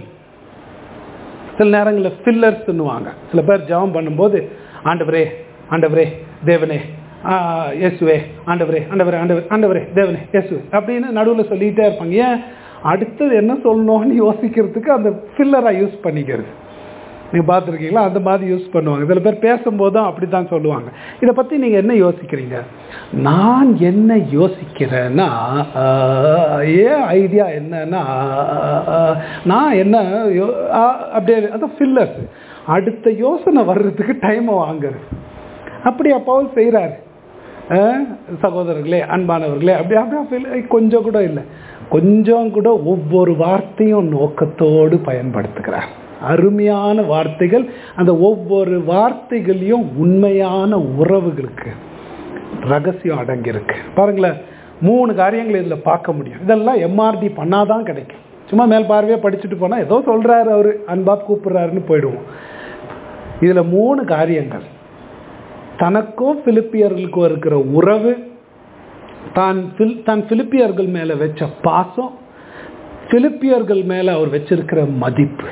சில நேரங்களில் ஃபில்லர்ஸ்ன்னுவாங்க சில பேர் ஜெபம் பண்ணும்போது ஆண்டவரே ஆண்டவரே தேவனே ஆ, இயேசுவே ஆண்டவரே ஆண்டவரே ஆண்டவர் ஆண்டவரே தேவனே இயேசுவே அப்படின்னு நடுவில் சொல்லிக்கிட்டே இருப்பாங்க ஏன் அடுத்தது என்ன சொல்லணும்னு யோசிக்கிறதுக்கு அந்த ஃபில்லரை யூஸ் பண்ணிக்கிறது நீங்கள் பார்த்துருக்கீங்களா அந்த மாதிரி யூஸ் பண்ணுவாங்க சில பேர் பேசும்போது தான் அப்படி தான் சொல்லுவாங்க இதை பற்றி நீங்கள் என்ன யோசிக்கிறீங்க நான் என்ன யோசிக்கிறேன்னா ஆஹ், ஏன் ஐடியா என்னன்னா ஆஹ், நான் என்ன யோ- ஆஹ், அப்படியே அதான் ஃபில்லர்ஸ் அடுத்த யோசனை வர்றதுக்கு டைமை வாங்குறது அப்படி அப்பாவும் செய்கிறாரு சகோதரர்களே அன்பானவர்களே அப்படி அப்படியே feel- கொஞ்சம் கூட இல்லை கொஞ்சம் கூட ஒவ்வொரு வார்த்தையும் நோக்கத்தோடு பயன்படுத்துகிறார் அருமையான வார்த்தைகள் அந்த ஒவ்வொரு வார்த்தைகளையும் உண்மையான உறவுகளுக்கு ரகசியம் அடங்கியிருக்கு பாருங்களேன் மூணு காரியங்கள் இதில் பார்க்க முடியும் இதெல்லாம் எம்ஆர்டி பண்ணாதான் கிடைக்கும் சும்மா மேல் பார்வையாக படிச்சுட்டு போனால் ஏதோ சொல்கிறாரு அவர் அன்பா கூப்பிடுறாருன்னு போயிடுவோம் இதில் மூணு காரியங்கள் தனக்கும் பிலிப்பியர்களுக்கும் இருக்கிற உறவு தான் பில் தன் பிலிப்பியர்கள் மேலே வச்ச பாசம் பிலிப்பியர்கள் மேலே அவர் வச்சிருக்கிற மதிப்பு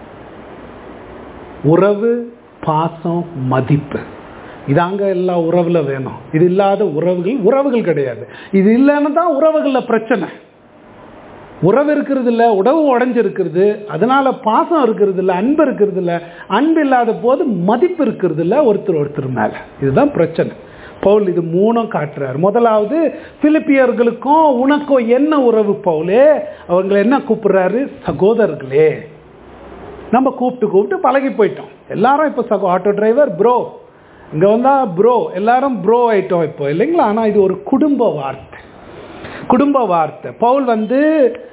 உறவு பாசம் மதிப்பு இதாங்க எல்லா உறவுல வேணும் இது இல்லாத உறவுகள் உறவுகள் கிடையாது இது இல்லைன்னு தான் உறவுகளில் பிரச்சனை உறவு இருக்கிறது இல்லை உறவு உடஞ்சிருக்கிறது அதனால பாசம் இருக்கிறது இல்லை அன்பு இருக்கிறது இல்லை அன்பு இல்லாத போது மதிப்பு இருக்கிறது இல்லை ஒருத்தர் ஒருத்தர் மேலே இதுதான் பிரச்சனை பவுல் இது மூணும் காட்டுறார் முதலாவது பிலிப்பியர்களுக்கும் உனக்கும் என்ன உறவு பவுலே அவங்களை என்ன கூப்பிடுறாரு சகோதரர்களே நம்ம கூப்பிட்டு கூப்பிட்டு பழகி போயிட்டோம் எல்லாரும் இப்போ சகோ ஆட்டோ டிரைவர் ப்ரோ இங்கே வந்தால் ப்ரோ எல்லாரும் ப்ரோ ஆயிட்டோம் இப்போ இல்லைங்களா ஆனால் இது ஒரு குடும்ப வார்த்தை குடும்ப வார்த்தை பவுல் வந்து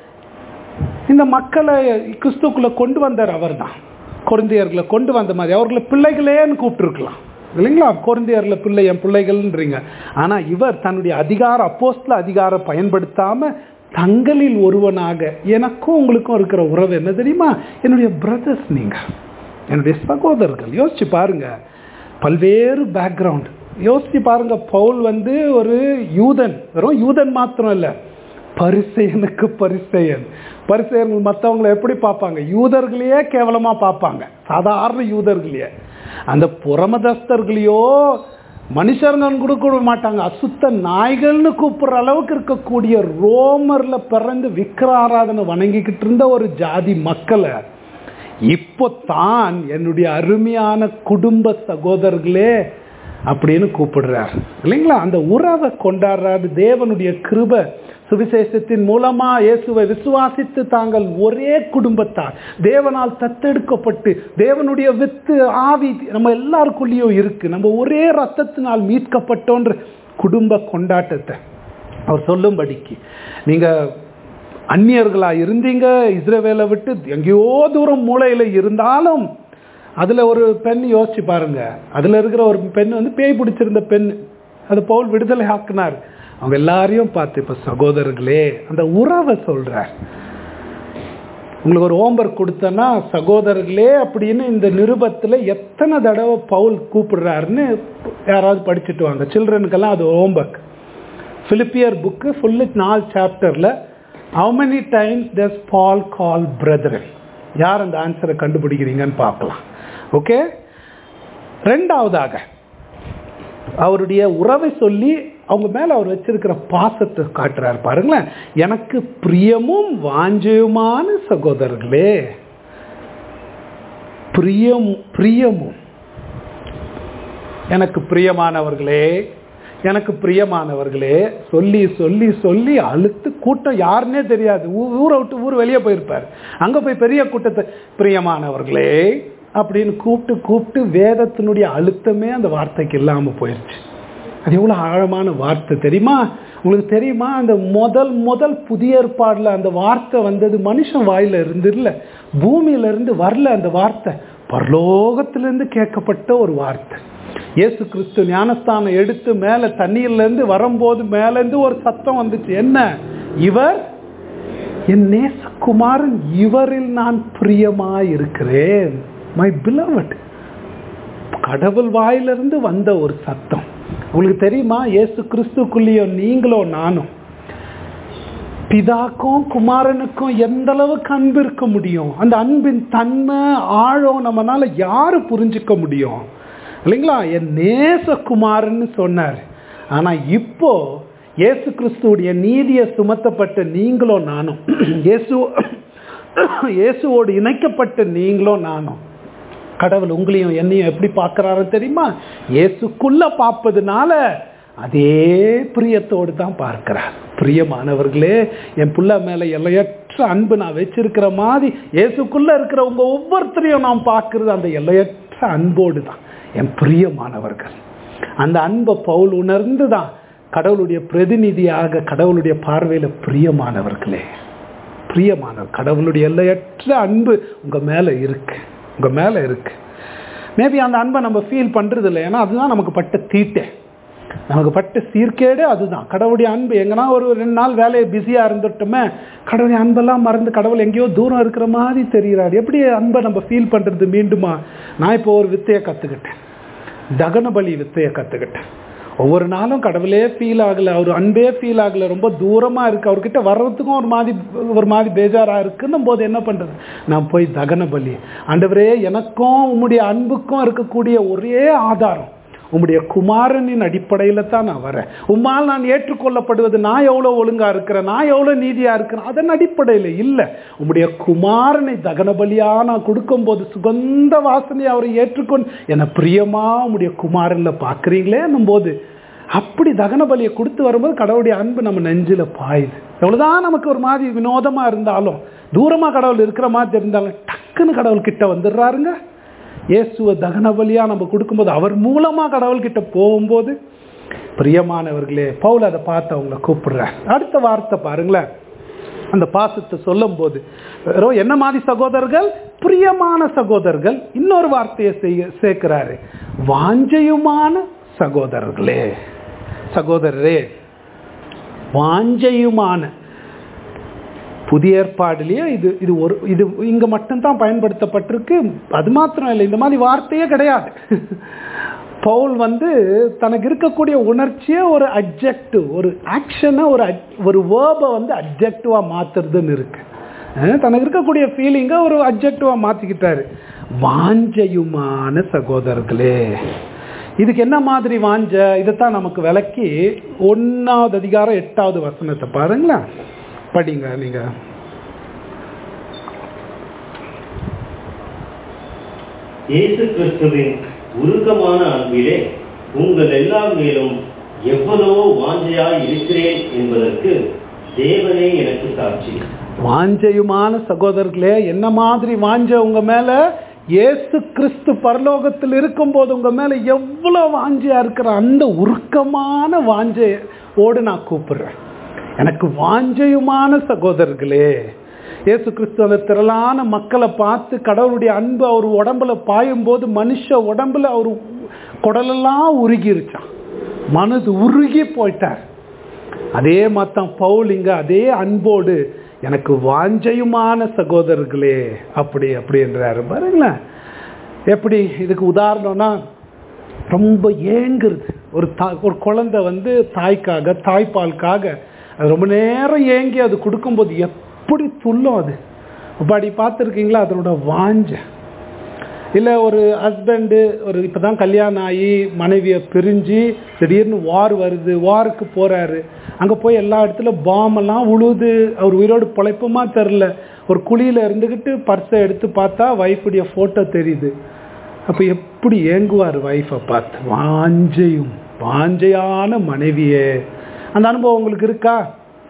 இந்த மக்களை கிறிஸ்துக்குள்ள கொண்டு வந்தார் அவர் தான் குழந்தையர்களை கொண்டு வந்த மாதிரி அவர்களை பிள்ளைகளேன்னு கூப்பிட்டுருக்கலாம் இல்லைங்களா குழந்தையர்களை பிள்ளை என் பிள்ளைகள்ன்றீங்க ஆனால் இவர் தன்னுடைய அதிகார அப்போஸ்தல அதிகாரம் பயன்படுத்தாம தங்களில் ஒருவனாக எனக்கும் உங்களுக்கும் இருக்கிற உறவு என்ன தெரியுமா என்னுடைய பிரதர்ஸ் நீங்க என்னுடைய சகோதரர்கள் யோசிச்சு பாருங்க பல்வேறு பேக்ரவுண்ட் யோசிச்சு பாருங்க பவுல் வந்து ஒரு யூதன் வெறும் யூதன் மாத்திரம் இல்லை பரிசெயனுக்கு பரிசெயன் பரிசெயர்கள் மற்றவங்களை எப்படி பார்ப்பாங்க யூதர்களையே கேவலமா பார்ப்பாங்க சாதாரண யூதர்களையே அந்த புறமதஸ்தர்களையோ மனுஷர்கள் கூட கூட மாட்டாங்க அசுத்த நாய்கள்னு கூப்பிடுற அளவுக்கு இருக்கக்கூடிய ரோமர்ல பிறந்து விக்கிர ஆராதனை வணங்கிக்கிட்டு இருந்த ஒரு ஜாதி மக்களை இப்போ தான் என்னுடைய அருமையான குடும்ப சகோதரர்களே அப்படின்னு கூப்பிடுறார் இல்லைங்களா அந்த உறவை கொண்டாடுறாரு தேவனுடைய கிருப சுவிசேஷத்தின் மூலமா இயேசுவை விசுவாசித்து தாங்கள் ஒரே குடும்பத்தார் தேவனால் தத்தெடுக்கப்பட்டு தேவனுடைய வித்து ஆவி நம்ம எல்லாருக்குள்ளேயும் இருக்கு நம்ம ஒரே ரத்தத்தினால் மீட்கப்பட்டோன்ற குடும்ப கொண்டாட்டத்தை அவர் சொல்லும்படிக்கு நீங்க அந்நியர்களா இருந்தீங்க இஸ்ரவேலை விட்டு எங்கேயோ தூரம் மூலையில இருந்தாலும் அதுல ஒரு பெண் யோசிச்சு பாருங்க அதுல இருக்கிற ஒரு பெண் வந்து பேய் பிடிச்சிருந்த பெண் அது பவுல் விடுதலை ஆக்குனார் அவங்க எல்லாரையும் பார்த்து இப்ப சகோதரர்களே அந்த உறவை சொல்றார் உங்களுக்கு ஒரு ஹோம்ஒர்க் கொடுத்தேன்னா சகோதரர்களே அப்படின்னு இந்த நிருபத்தில் எத்தனை தடவை பவுல் கூப்பிடுறாருன்னு யாராவது படிச்சுட்டு வாங்க சில்ட்ரனுக்கெல்லாம் அது ஹோம்ஒர்க் பிலிப்பியர் புக்கு ஃபுல்லு நாலு சாப்டரில் how many times does Paul call brethren யார் அந்த ஆன்சரை கண்டுபிடிக்கிறீங்கன்னு பார்க்கலாம் ஓகே ரெண்டாவதாக அவருடைய உறவை சொல்லி அவங்க மேல அவர் வச்சிருக்கிற பாசத்தை காட்டுறாரு பாருங்களேன் எனக்கு பிரியமும் வாஞ்சையுமான சகோதரர்களே பிரியம் பிரியமும் எனக்கு பிரியமானவர்களே எனக்கு பிரியமானவர்களே சொல்லி சொல்லி சொல்லி அழுத்து கூட்டம் யாருன்னே தெரியாது ஊ- ஊரை விட்டு ஊர் வெளியே போயிருப்பார் அங்க போய் பெரிய கூட்டத்தை பிரியமானவர்களே அப்படின்னு கூப்பிட்டு கூப்பிட்டு வேதத்தினுடைய அழுத்தமே அந்த வார்த்தைக்கு இல்லாம போயிருச்சு அது எவ்வளவு ஆழமான வார்த்தை தெரியுமா உங்களுக்கு தெரியுமா அந்த முதல் முதல் புதிய ஏற்பாடுல அந்த வார்த்தை வந்தது மனுஷன் வாயில இருந்து இல்ல பூமியில இருந்து வரல அந்த வார்த்தை பரலோகத்திலிருந்து கேட்கப்பட்ட ஒரு வார்த்தை இயேசு கிறிஸ்து ஞானஸ்தானம் எடுத்து மேல தண்ணீர்ல இருந்து வரும்போது மேல இருந்து ஒரு சத்தம் வந்துச்சு என்ன இவர் என் நேசகுமாரன் இவரில் நான் பிரியமாய் இருக்கிறேன் மை பிலவட் கடவுள் வாயிலிருந்து வந்த ஒரு சத்தம் உங்களுக்கு தெரியுமா இயேசு கிறிஸ்துக்குள்ளேயோ நீங்களோ நானும் பிதாக்கும் குமாரனுக்கும் எந்த அளவுக்கு அன்பு இருக்க முடியும் அந்த அன்பின் தன்மை ஆழம் நம்மனால யாரு புரிஞ்சுக்க முடியும் இல்லைங்களா என் நேசகுமாரன்னு சொன்னார் ஆனா இப்போ இயேசு கிறிஸ்துவுடைய நீதியை சுமத்தப்பட்ட நீங்களும் நானும் இயேசு இயேசுவோடு இணைக்கப்பட்ட நீங்களும் நானும் கடவுள் உங்களையும் என்னையும் எப்படி பார்க்கறாரு தெரியுமா இயேசுக்குள்ள பார்ப்பதுனால அதே பிரியத்தோடு தான் பார்க்கிறார் பிரியமானவர்களே என் புள்ள மேல எல்லையற்ற அன்பு நான் வச்சிருக்கிற மாதிரி இயேசுக்குள்ள இருக்கிற உங்க ஒவ்வொருத்தரையும் நான் பார்க்கிறது அந்த எல்லையற்ற அன்போடு தான் என் பிரியமானவர்கள் அந்த அன்பை பவுல் உணர்ந்து தான் கடவுளுடைய பிரதிநிதியாக கடவுளுடைய பார்வையில பிரியமானவர்களே பிரியமானவர் கடவுளுடைய எல்லையற்ற அன்பு உங்க மேல இருக்கு உங்க மேல இருக்கு மேபி அந்த அன்பை நம்ம ஃபீல் பண்றது இல்லை ஏன்னா அதுதான் நமக்கு பட்ட தீட்டே நமக்கு பட்ட சீர்கேடு அதுதான் கடவுளுடைய அன்பு எங்கன்னா ஒரு ரெண்டு நாள் வேலையை பிஸியா இருந்துட்டோமே கடவுளுடைய அன்பெல்லாம் மறந்து கடவுள் எங்கேயோ தூரம் இருக்கிற மாதிரி தெரிகிறார் எப்படி அன்பை நம்ம ஃபீல் பண்றது மீண்டுமா நான் இப்போ ஒரு வித்தையை கத்துக்கிட்டேன் தகனபலி வித்தையை கத்துக்கிட்டேன் ஒவ்வொரு நாளும் கடவுளே ஃபீல் ஆகல அவர் அன்பே ஃபீல் ஆகல ரொம்ப தூரமா இருக்கு அவர்கிட்ட வர்றதுக்கும் ஒரு மாதிரி ஒரு மாதிரி பேஜாரா இருக்குன்னும் போது என்ன பண்றது நான் போய் தகன பலி ஆண்டவரே எனக்கும் உம்முடைய அன்புக்கும் இருக்கக்கூடிய ஒரே ஆதாரம் உம்முடைய குமாரனின் அடிப்படையில தான் நான் வரேன் உம்மால் நான் ஏற்றுக்கொள்ளப்படுவது நான் எவ்வளவு ஒழுங்கா இருக்கிறேன் நான் எவ்வளவு நீதியா இருக்கிறேன் அதன் அடிப்படையில் இல்லை உம்முடைய குமாரனை தகன பலியா நான் கொடுக்கும்போது சுகந்த வாசனையை அவரை ஏற்றுக்கொண்டு என்னை பிரியமா உம்முடைய குமாரன்ல பார்க்குறீங்களே போது அப்படி தகன பலியை கொடுத்து வரும்போது கடவுளுடைய அன்பு நம்ம நெஞ்சில பாயுது எவ்வளவுதான் நமக்கு ஒரு மாதிரி வினோதமா இருந்தாலும் தூரமா கடவுள் இருக்கிற மாதிரி இருந்தாலும் டக்குன்னு கடவுள் கிட்ட வந்துடுறாருங்க இயேசுவ தகன பலியா நம்ம கொடுக்கும்போது அவர் மூலமா கடவுள் கிட்ட போகும்போது பிரியமானவர்களே பவுல் அதை பார்த்து அவங்கள கூப்பிடுறார் அடுத்த வார்த்தை பாருங்களேன் அந்த பாசத்தை சொல்லும் போது வெறும் என்ன மாதிரி சகோதரர்கள் பிரியமான சகோதரர்கள் இன்னொரு வார்த்தையை செய்ய சேர்க்கிறாரு வாஞ்சையுமான சகோதரர்களே சகோதரரே வாஞ்சையுமான புதிய ஏற்பாடுலயே இது இது ஒரு இது இங்க மட்டும்தான் பயன்படுத்தப்பட்டிருக்கு அது மாத்திரம் இல்லை இந்த மாதிரி வார்த்தையே கிடையாது பவுல் வந்து தனக்கு இருக்கக்கூடிய உணர்ச்சியை ஒரு அப்ஜெக்டிவ் ஒரு ஆக்ஷனை ஒரு ad- ஒரு வேர்பை வந்து அப்ஜெக்டிவா மாத்துறதுன்னு இருக்கு அஹ் தனக்கு இருக்கக்கூடிய ஃபீலிங்கை ஒரு அப்ஜெக்டிவா மாத்திக்கிட்டாரு வாஞ்சையுமான சகோதரர்களே இதுக்கு என்ன மாதிரி வாஞ்ச இதைத்தான் நமக்கு விளக்கி ஒன்னாவது அதிகாரம் எட்டாவது வசனத்தை பாருங்களேன் படிங்க நீங்க இயேசு கிறிஸ்துவின் உருக்கமான அன்பிலே உங்கள் எல்லார் மேலும் எவ்வளவோ வாஞ்சையாய் இருக்கிறேன் என்பதற்கு தேவனே எனக்கு சாட்சி வாஞ்சையுமான சகோதரர்களே என்ன மாதிரி வாஞ்ச உங்க மேல இயேசு கிறிஸ்து பரலோகத்தில் இருக்கும்போது உங்க மேல எவ்வளவு வாஞ்சையா இருக்கிற அந்த உருக்கமான வாஞ்சையோடு நான் கூப்பிடுறேன் எனக்கு வாஞ்சையுமான சகோதரர்களே இயேசு கிறிஸ்து அந்த திரளான மக்களை பார்த்து கடவுளுடைய அன்பு அவர் உடம்புல பாயும் போது மனுஷ உடம்புல அவர் குடலெல்லாம் உருகிருச்சான் மனது உருகி போயிட்டார் அதே மாத்தான் பவுல் இங்க அதே அன்போடு எனக்கு வாஞ்சையுமான சகோதரர்களே அப்படி அப்படி என்றாரு பாருங்களேன் எப்படி இதுக்கு உதாரணம்னா ரொம்ப ஏங்குறது ஒரு தா ஒரு குழந்தை வந்து தாய்க்காக தாய்ப்பாலுக்காக அது ரொம்ப நேரம் ஏங்கி அது கொடுக்கும்போது எப்படி துள்ளும் அது அப்படி பார்த்துருக்கீங்களா அதனோட வாஞ்ச இல்லை ஒரு ஹஸ்பண்டு ஒரு இப்போ தான் கல்யாணம் ஆகி மனைவியை பிரிஞ்சு திடீர்னு வார் வருது வாருக்கு போகிறாரு அங்கே போய் எல்லா இடத்துல பாம்பெல்லாம் உழுது அவர் உயிரோடு பொழைப்புமா தெரில ஒரு குழியில் இருந்துக்கிட்டு பர்ஸை எடுத்து பார்த்தா ஒய்ஃபுடைய ஃபோட்டோ தெரியுது அப்போ எப்படி ஏங்குவார் ஒய்ஃபை பார்த்து வாஞ்சையும் வாஞ்சையான மனைவியே அந்த அனுபவம் உங்களுக்கு இருக்கா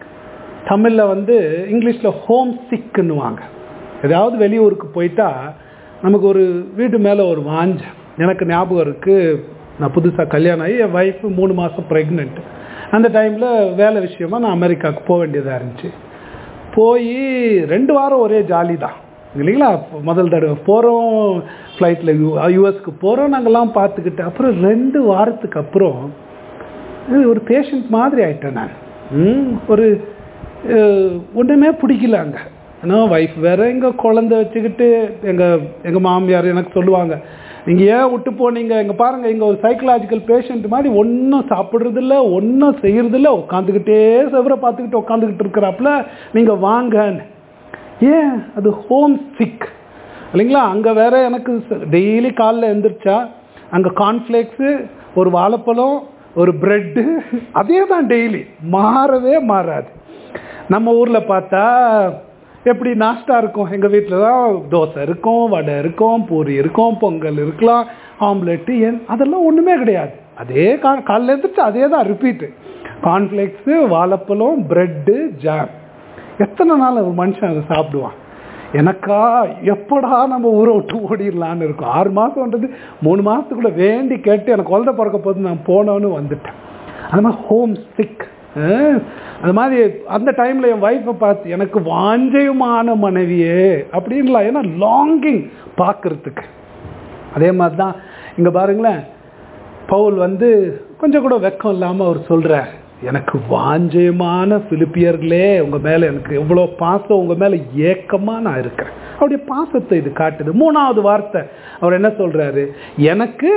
தமிழில் வந்து இங்கிலீஷில் ஹோம் சிக்குன்னுவாங்க ஏதாவது வெளியூருக்கு போயிட்டா நமக்கு ஒரு வீட்டு மேலே ஒரு வாஞ்ச எனக்கு ஞாபகம் இருக்குது நான் புதுசாக கல்யாணம் ஆகி என் ஒய்ஃபு மூணு மாதம் ப்ரெக்னென்ட் அந்த டைமில் வேலை விஷயமா நான் அமெரிக்காவுக்கு போக வேண்டியதாக இருந்துச்சு போய் ரெண்டு வாரம் ஒரே ஜாலி தான் இல்லைங்களா முதல் தடவை போகிறோம் ஃப்ளைட்டில் யூ யூஎஸ்க்கு போகிறோம் நாங்கள்லாம் பார்த்துக்கிட்டு அப்புறம் ரெண்டு வாரத்துக்கு அப்புறம் இது ஒரு பேஷண்ட் மாதிரி ஆயிட்டேன் நான் ம், ஒரு அஹ், ஒன்றுமே பிடிக்கல அங்கே ஏன்னா ஒய்ஃப் வேற எங்கள் குழந்தை வச்சுக்கிட்டு எங்கள் எங்கள் மாமியார் எனக்கு சொல்லுவாங்க நீங்கள் ஏன் விட்டு போனீங்க இங்கே பாருங்கள் இங்கே ஒரு சைக்கலாஜிக்கல் பேஷண்ட் மாதிரி ஒன்றும் சாப்பிட்றதில்ல ஒன்றும் செய்யறதில்ல உட்காந்துக்கிட்டே செவரை பார்த்துக்கிட்டு உட்காந்துக்கிட்டு இருக்கிறாப்புல நீங்கள் வாங்கன்னு ஏன் அது ஹோம் சிக் இல்லைங்களா அங்கே வேற எனக்கு டெய்லி காலைல எழுந்திரிச்சா அங்கே கார்ன்ஃப்ளேக்ஸு ஒரு வாழைப்பழம் ஒரு பிரெட்டு அதே தான் டெய்லி மாறவே மாறாது நம்ம ஊரில் பார்த்தா எப்படி நாஸ்டா இருக்கும் எங்கள் வீட்டில் தான் தோசை இருக்கும் வடை இருக்கும் பூரி இருக்கும் பொங்கல் இருக்கலாம் ஆம்லெட்டு என் அதெல்லாம் ஒன்றுமே கிடையாது அதே கா காலைல எழுந்திரிச்சு அதே தான் ரிப்பீட்டு கார்ன்ஃப்ளேக்ஸு வாழைப்பழம் பிரெட்டு ஜாம் எத்தனை நாள் ஒரு மனுஷன் அதை சாப்பிடுவான் எனக்கா எப்படா நம்ம ஊரை விட்டு ஓடிடலான்னு இருக்கும் ஆறு மாதம்ன்றது மூணு மாதத்துக்குள்ளே வேண்டி கேட்டு எனக்கு குழந்தை பிறக்க போது நான் போனோன்னு வந்துட்டேன் அந்த மாதிரி ஹோம் சிக் அந்த மாதிரி அந்த டைமில் என் ஒய்ஃபை பார்த்து எனக்கு வாஞ்சையுமான மனைவியே அப்படின்லாம் ஏன்னா லாங்கிங் பார்க்கறதுக்கு அதே மாதிரி தான் இங்கே பாருங்களேன் பவுல் வந்து கொஞ்சம் கூட வெக்கம் இல்லாமல் அவர் சொல்கிறார் எனக்கு வாஞ்சயமான பிலிப்பியர்களே உங்கள் மேலே எனக்கு எவ்வளோ பாசம் உங்கள் மேலே ஏக்கமாக நான் இருக்கிறேன் அவருடைய பாசத்தை இது காட்டுது மூணாவது வார்த்தை அவர் என்ன சொல்கிறாரு எனக்கு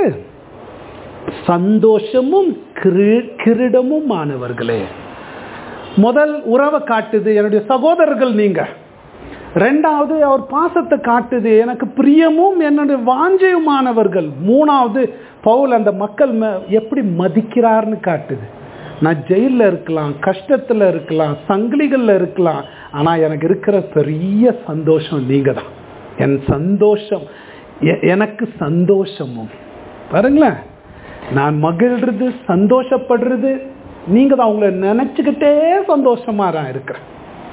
சந்தோஷமும் கிரு கிரீடமும் ஆனவர்களே முதல் உறவை காட்டுது என்னுடைய சகோதரர்கள் நீங்க ரெண்டாவது அவர் பாசத்தை காட்டுது எனக்கு பிரியமும் என்னுடைய வாஞ்சையுமானவர்கள் மூணாவது பவுல் அந்த மக்கள் ம- எப்படி மதிக்கிறார்னு காட்டுது நான் ஜெயிலில் இருக்கலாம் கஷ்டத்தில் இருக்கலாம் சங்கிலிகளில் இருக்கலாம் ஆனால் எனக்கு இருக்கிற பெரிய சந்தோஷம் நீங்கள் தான் என் சந்தோஷம் எ- எனக்கு சந்தோஷமும் பாருங்களேன் நான் மகிழ்றது சந்தோஷப்படுறது நீங்கள் தான் உங்களை நினச்சிக்கிட்டே சந்தோஷமா நான் இருக்கிறேன்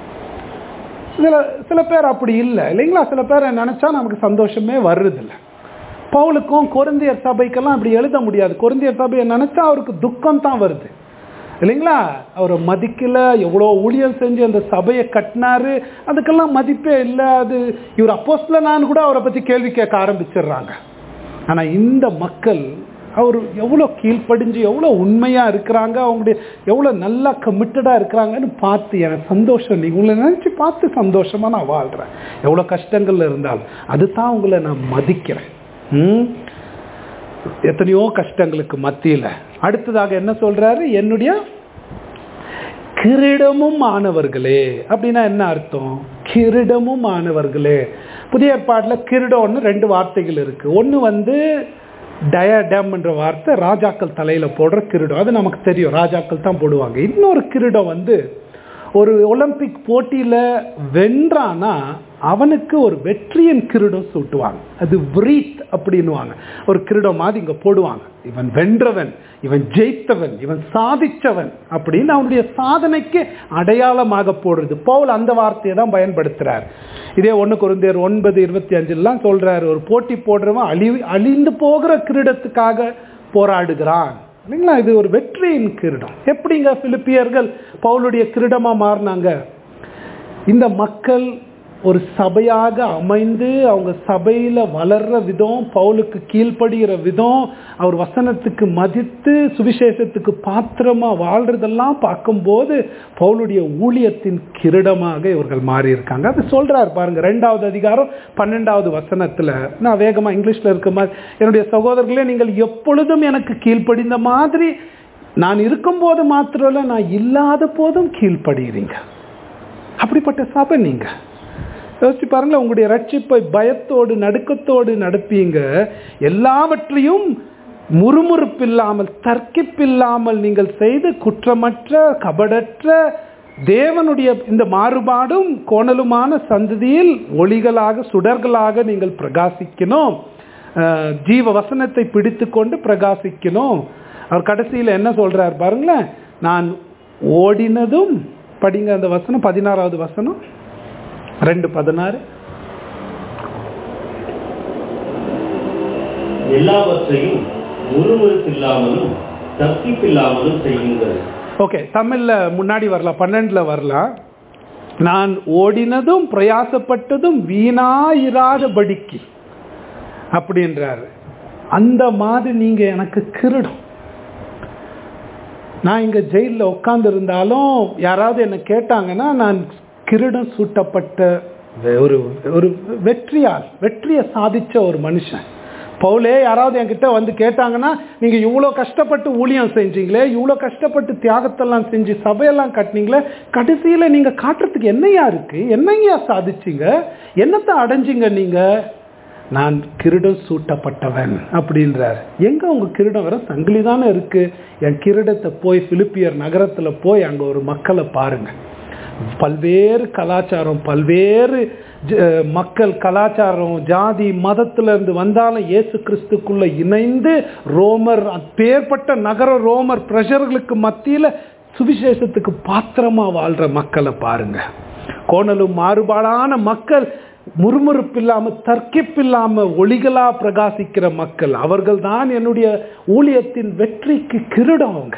சில சில பேர் அப்படி இல்லை இல்லைங்களா சில பேரை நினச்சா நமக்கு சந்தோஷமே வர்றதில்ல பவுலுக்கும் கொரிந்தியர் சபைக்கெல்லாம் அப்படி எழுத முடியாது கொரிந்தியர் சபையை நினச்சா அவருக்கு துக்கம் தான் வருது இல்லைங்களா அவரை மதிக்கல எவ்வளோ ஊழியம் செஞ்சு அந்த சபையை கட்டினாரு அதுக்கெல்லாம் மதிப்பே இல்லை அது இவர் அப்போஸ்லனான்னு கூட அவரை பற்றி கேள்வி கேட்க ஆரம்பிச்சிடுறாங்க ஆனால் இந்த மக்கள் அவர் எவ்வளோ கீழ்ப்படிஞ்சு எவ்வளோ உண்மையாக இருக்கிறாங்க அவங்களுடைய எவ்வளோ நல்லா கமிட்டடாக இருக்கிறாங்கன்னு பார்த்து எனக்கு சந்தோஷம் நீங்கள் உங்களை நினச்சி பார்த்து சந்தோஷமாக நான் வாழ்கிறேன் எவ்வளோ கஷ்டங்கள் இருந்தாலும் அதுதான் உங்களை நான் மதிக்கிறேன் ம்? எத்தனையோ கஷ்டங்களுக்கு மத்தியில் அடுத்ததாக என்ன சொல்றாரு என்னுடைய கிரீடமும் ஆனவர்களே அப்படின்னா என்ன அர்த்தம் கிரீடமும் ஆனவர்களே புதிய ஏற்பாட்டில் கிரீடம்னு ரெண்டு வார்த்தைகள் இருக்கு ஒன்று வந்து டயடம் என்ற வார்த்தை ராஜாக்கள் தலையில போடுற கிரீடம் அது நமக்கு தெரியும் ராஜாக்கள் தான் போடுவாங்க இன்னொரு கிரீடம் வந்து ஒரு ஒலிம்பிக் போட்டியில வென்றானா அவனுக்கு ஒரு வெற்றியின் கிரீடம் சூட்டுவாங்க அது விரீத் அப்படின்னுவாங்க ஒரு கிரீடம் மாதிரி இங்க போடுவாங்க இவன் வென்றவன் இவன் ஜெயித்தவன் இவன் சாதிச்சவன் அப்படின்னு அவனுடைய சாதனைக்கு அடையாளமாக போடுறது பவுல் அந்த வார்த்தையை தான் பயன்படுத்துறார் இதே ஒன்று குருந்தியர் ஒன்பது இருபத்தி அஞ்சுலாம் சொல்றாரு ஒரு போட்டி போடுறவன் அழி அழிந்து போகிற கிரீடத்துக்காக போராடுகிறான் இல்லைங்களா இது ஒரு வெற்றியின் கிரீடம் எப்படிங்க பிலிப்பியர்கள் பவுலுடைய கிரீடமா மாறினாங்க இந்த மக்கள் ஒரு சபையாக அமைந்து அவங்க சபையில வளர்ற விதம் பவுலுக்கு கீழ்ப்படுகிற விதம் அவர் வசனத்துக்கு மதித்து சுவிசேஷத்துக்கு பாத்திரமா வாழ்றதெல்லாம் பார்க்கும்போது பவுலுடைய ஊழியத்தின் கிரீடமாக இவர்கள் மாறி இருக்காங்க அது சொல்றாரு பாருங்க ரெண்டாவது அதிகாரம் பன்னெண்டாவது வசனத்துல நான் வேகமா இங்கிலீஷ்ல இருக்க மாதிரி என்னுடைய சகோதரர்களே நீங்கள் எப்பொழுதும் எனக்கு கீழ்ப்படிந்த மாதிரி நான் இருக்கும்போது மாத்திரம் இல்ல நான் இல்லாத போதும் கீழ்ப்படுகிறீங்க அப்படிப்பட்ட சபை நீங்க யோசிச்சு பாருங்களேன் உங்களுடைய ரட்சிப்பை பயத்தோடு நடுக்கத்தோடு நடப்பீங்க எல்லாவற்றையும் முறுமுறுப்பில்லாமல் தர்க்கிப்பில்லாமல் நீங்கள் செய்து குற்றமற்ற கபடற்ற தேவனுடைய இந்த மாறுபாடும் கோணலுமான சந்ததியில் ஒளிகளாக சுடர்களாக நீங்கள் பிரகாசிக்கணும் அஹ், ஜீவ வசனத்தை பிடித்து கொண்டு பிரகாசிக்கணும் அவர் கடைசியில் என்ன சொல்றார் பாருங்களேன் நான் ஓடினதும் படிங்க அந்த வசனம் பதினாறாவது வசனம் ரெண்டு பதினாறு எல்லாவற்றையும் முறுமுறுப்பில்லாமலும் தப்பிப்பில்லாமலும் செய்யுங்கள் ஓகே தமிழ்ல முன்னாடி வரலாம் பன்னெண்டுல வரலாம் நான் ஓடினதும் பிரயாசப்பட்டதும் வீணாயிராதபடிக்கு அப்படின்றாரு அந்த மாதிரி நீங்க எனக்கு கிருடும் நான் இங்க ஜெயில்ல உட்கார்ந்து இருந்தாலும் யாராவது என்ன கேட்டாங்கன்னா நான் கிரீடம் சூட்டப்பட்ட ஒரு ஒரு வெற்றியால் வெற்றியை சாதிச்ச ஒரு மனுஷன் பவுலே யாராவது என்கிட்ட வந்து கேட்டாங்கன்னா நீங்க இவ்வளோ கஷ்டப்பட்டு ஊழியம் செஞ்சீங்களே இவ்வளோ கஷ்டப்பட்டு தியாகத்தெல்லாம் செஞ்சு சபையெல்லாம் கட்டினீங்களே கடைசியில நீங்க காட்டுறதுக்கு என்னையா இருக்கு என்னையா சாதிச்சீங்க என்னத்தை அடைஞ்சீங்க நீங்க நான் கிரீடம் சூட்டப்பட்டவன் அப்படின்றார் எங்க உங்க கிரீடம் வர சங்கிலி தானே இருக்கு என் கிரீடத்தை போய் பிலிப்பியர் நகரத்துல போய் அங்க ஒரு மக்களை பாருங்க பல்வேறு கலாச்சாரம் பல்வேறு ஜ- மக்கள் கலாச்சாரம் ஜாதி மதத்துல இருந்து வந்தாலும் இயேசு கிறிஸ்துக்குள்ள இணைந்து ரோமர் அப்பேற்பட்ட நகர ரோமர் பிரஷர்களுக்கு மத்தியில சுவிசேஷத்துக்கு பாத்திரமா வாழ்ற மக்களை பாருங்க கோணலும் மாறுபாடான மக்கள் முறுமுறுப்பில்லாம தர்க்கிப்பில்லாம ஒளிகளா பிரகாசிக்கிற மக்கள் அவர்கள் தான் என்னுடைய ஊழியத்தின் வெற்றிக்கு கிரீடம் அவங்க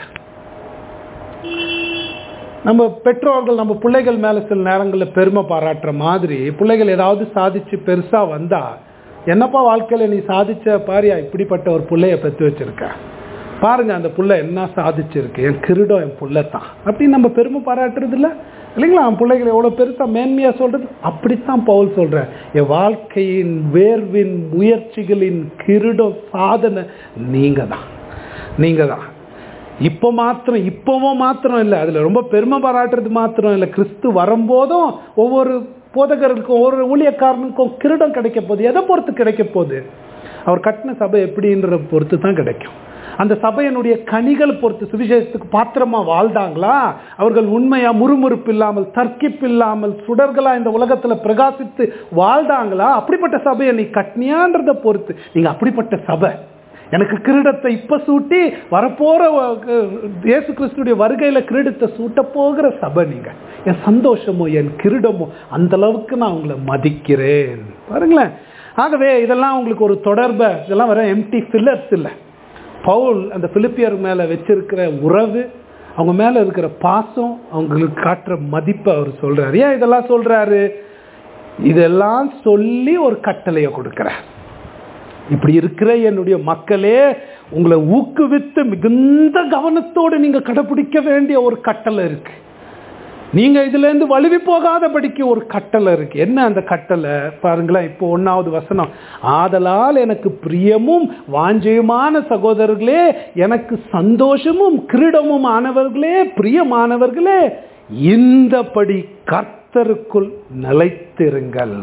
நம்ம பெற்றோர்கள் நம்ம பிள்ளைகள் மேல சில நேரங்களில் பெருமை பாராட்டுற மாதிரி பிள்ளைகள் ஏதாவது சாதிச்சு பெருசா வந்தா என்னப்பா வாழ்க்கையில நீ சாதிச்ச பாரியா இப்படிப்பட்ட ஒரு பிள்ளைய பெற்று வச்சிருக்க பாருங்க அந்த புள்ள என்ன சாதிச்சிருக்கு என் கிரீடம் என் புள்ள தான் அப்படின்னு நம்ம பெருமை பாராட்டுறது இல்ல இல்லைங்களா அவன் பிள்ளைகளை எவ்வளவு பெருசா மேன்மையா சொல்றது அப்படித்தான் பவுல் சொல்றேன் என் வாழ்க்கையின் வேர்வின் முயற்சிகளின் கிரீடம் சாதனை நீங்க தான் நீங்க தான் இப்போ மாத்திரம் இப்போவும் மாத்திரம் இல்லை அதில் ரொம்ப பெருமை பாராட்டுறது மாத்திரம் இல்லை கிறிஸ்து வரும்போதும் ஒவ்வொரு போதகருக்கும் ஒவ்வொரு ஊழியக்காரனுக்கும் கிரீடம் கிடைக்க போகுது எதை பொறுத்து கிடைக்க போகுது அவர் கட்டின சபை எப்படின்ற பொறுத்து தான் கிடைக்கும் அந்த சபையினுடைய கனிகள் பொறுத்து சுவிசேஷத்துக்கு பாத்திரமா வாழ்ந்தாங்களா அவர்கள் உண்மையா முறுமுறுப்பு இல்லாமல் தர்க்கிப்பு இல்லாமல் சுடர்களா இந்த உலகத்துல பிரகாசித்து வாழ்ந்தாங்களா அப்படிப்பட்ட சபையை நீ கட்னியான்றதை பொறுத்து நீங்க அப்படிப்பட்ட சபை எனக்கு கிரீடத்தை இப்ப சூட்டி வரப்போற அஹ், இயேசு கிறிஸ்துடைய வருகையில கிரீடத்தை சூட்ட போகிற சபை நீங்க என் சந்தோஷமோ என் கிரீடமோ அந்த அளவுக்கு நான் உங்களை மதிக்கிறேன் பாருங்களேன் ஆகவே இதெல்லாம் உங்களுக்கு ஒரு தொடர்பை இதெல்லாம் வர எம்டி ஃபில்லர்ஸ் இல்லை பவுல் அந்த பிலிப்பியர் மேல வச்சிருக்கிற உறவு அவங்க மேல இருக்கிற பாசம் அவங்களுக்கு காட்டுற மதிப்பை அவர் சொல்றாரு ஏன் இதெல்லாம் சொல்றாரு இதெல்லாம் சொல்லி ஒரு கட்டளையை கொடுக்கிறார் இப்படி இருக்கிற என்னுடைய மக்களே உங்களை ஊக்குவித்து மிகுந்த கவனத்தோடு நீங்க கடைபிடிக்க வேண்டிய ஒரு கட்டளை இருக்கு நீங்க இதுல இருந்து வலுவி போகாதபடிக்கு ஒரு கட்டளை இருக்கு என்ன அந்த கட்டளை பாருங்களேன் இப்போ ஒன்னாவது வசனம் ஆதலால் எனக்கு பிரியமும் வாஞ்சையுமான சகோதரர்களே எனக்கு சந்தோஷமும் கிரீடமும் ஆனவர்களே பிரியமானவர்களே இந்தபடி கர்த்தருக்குள் நிலைத்திருங்கள்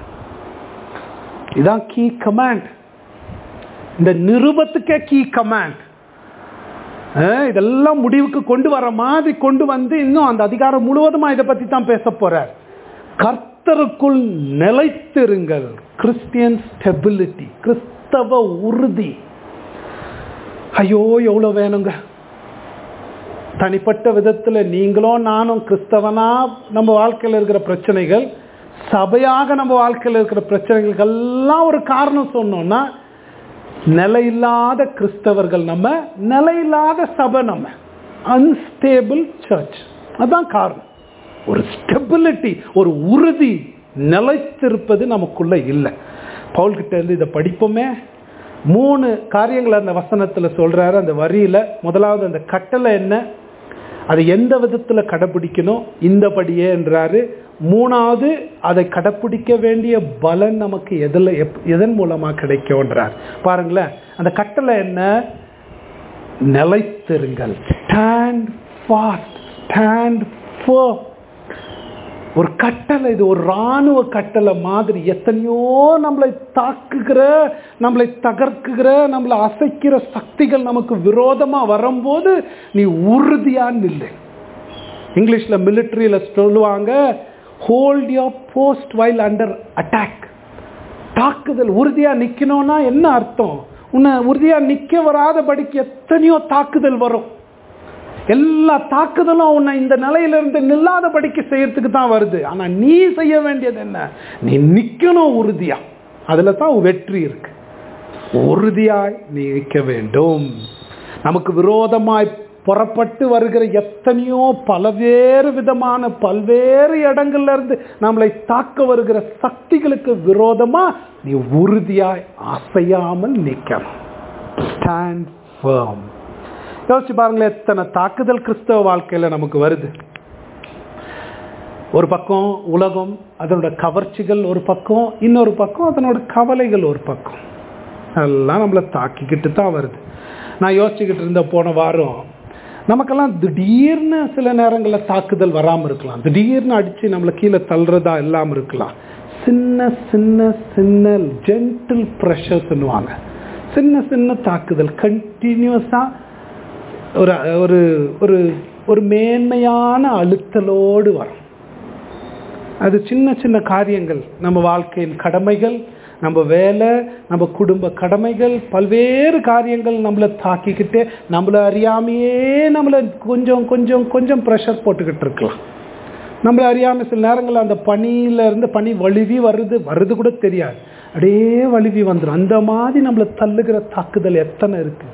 இதான் கீ கமாண்ட் இந்த நிருபத்துக்கே கீ கமாண்ட் இதெல்லாம் முடிவுக்கு கொண்டு வர மாதிரி கொண்டு வந்து இன்னும் அந்த அதிகாரம் முழுவதுமா இதை பத்தி தான் பேச போறார் கர்த்தருக்குள் நிலைத்திருங்கள் கிறிஸ்டியன் ஸ்டெபிலிட்டி கிறிஸ்தவ உறுதி ஐயோ எவ்வளவு வேணுங்க தனிப்பட்ட விதத்துல நீங்களும் நானும் கிறிஸ்தவனா நம்ம வாழ்க்கையில் இருக்கிற பிரச்சனைகள் சபையாக நம்ம வாழ்க்கையில் இருக்கிற பிரச்சனைகளுக்கு எல்லாம் ஒரு காரணம் சொன்னோம்னா நிலையில்லாத கிறிஸ்தவர்கள் நம்ம நிலையில்லாத சபை நம்ம அன்ஸ்டேபிள் சர்ச் அதான் காரணம் ஒரு ஸ்டெபிலிட்டி ஒரு உறுதி நிலைத்திருப்பது நமக்குள்ள இல்லை பவுல்கிட்ட இருந்து இதை படிப்போமே மூணு காரியங்கள் அந்த வசனத்துல சொல்றாரு அந்த வரியில முதலாவது அந்த கட்டளை என்ன அதை எந்த விதத்துல கடைபிடிக்கணும் இந்தபடியேன்றாரு மூணாவது அதை கடைப்பிடிக்க வேண்டிய பலன் நமக்கு எதில் எப் எதன் மூலமா கிடைக்கும்ன்றார் பாருங்களேன் அந்த கட்டளை என்ன நிலைத்திருங்கள் ஸ்டாண்ட் ஃபாஸ்ட் ஸ்டாண்ட் ஒரு கட்டளை இது ஒரு இராணுவ கட்டளை மாதிரி எத்தனையோ நம்மளை தாக்குகிற நம்மளை தகர்க்குகிற நம்மளை அசைக்கிற சக்திகள் நமக்கு விரோதமா வரும்போது நீ உறுதியா நில்லு இங்கிலீஷ்ல மிலிட்ரியில சொல்லுவாங்க hold your post while under attack தாக்குதல் உறுதியா நிக்கணும்னா என்ன அர்த்தம் உன்னை உறுதியா நிக்க வராதபடிக்கு எத்தனையோ தாக்குதல் வரும் எல்லா தாக்குதலும் உன்னை இந்த நிலையிலிருந்து நில்லாதபடிக்கு செய்யறதுக்கு தான் வருது ஆனா நீ செய்ய வேண்டியது என்ன நீ நிக்கணும் உறுதியா அதுல தான் வெற்றி இருக்கு உறுதியாய் நீ நிற்க வேண்டும் நமக்கு விரோதமாய் புறப்பட்டு வருகிற எத்தனையோ பல்வேறு விதமான பல்வேறு இடங்கள்ல இருந்து நம்மளை தாக்க வருகிற சக்திகளுக்கு விரோதமா நீ உறுதியாய் அசையாமல் நிற்கணும் ஸ்டாண்ட் firm யோசிச்சு பாருங்களேன் எத்தனை தாக்குதல் கிறிஸ்தவ வாழ்க்கையில நமக்கு வருது ஒரு பக்கம் உலகம் அதனோட கவர்ச்சிகள் ஒரு பக்கம் இன்னொரு பக்கம் அதனோட கவலைகள் ஒரு பக்கம் எல்லாம் நம்மளை தாக்கிக்கிட்டு தான் வருது நான் யோசிச்சுக்கிட்டு இருந்த போன வாரம் நமக்கெல்லாம் திடீர்னு சில நேரங்களில் தாக்குதல் வராமல் இருக்கலாம் திடீர்னு அடித்து நம்மளை கீழே தள்ளுறதா இல்லாமல் இருக்கலாம் சின்ன சின்ன சின்ன ஜென்டில் ப்ரெஷர்ஸ்ன்னுவாங்க சின்ன சின்ன தாக்குதல் கண்டினியூஸாக ஒரு ஒரு ஒரு ஒரு மேன்மையான அழுத்தலோடு வரும் அது சின்ன சின்ன காரியங்கள் நம்ம வாழ்க்கையின் கடமைகள் நம்ம வேலை நம்ம குடும்ப கடமைகள் பல்வேறு காரியங்கள் நம்மளை தாக்கிக்கிட்டு நம்மளை அறியாமையே நம்மளை கொஞ்சம் கொஞ்சம் கொஞ்சம் ப்ரெஷர் போட்டுக்கிட்டு இருக்கலாம் நம்மளை அறியாமல் சில நேரங்களில் அந்த பனியில இருந்து பனி வழுவி வருது வருது கூட தெரியாது அப்படியே வழுவி வந்துடும் அந்த மாதிரி நம்மளை தள்ளுகிற தாக்குதல் எத்தனை இருக்கு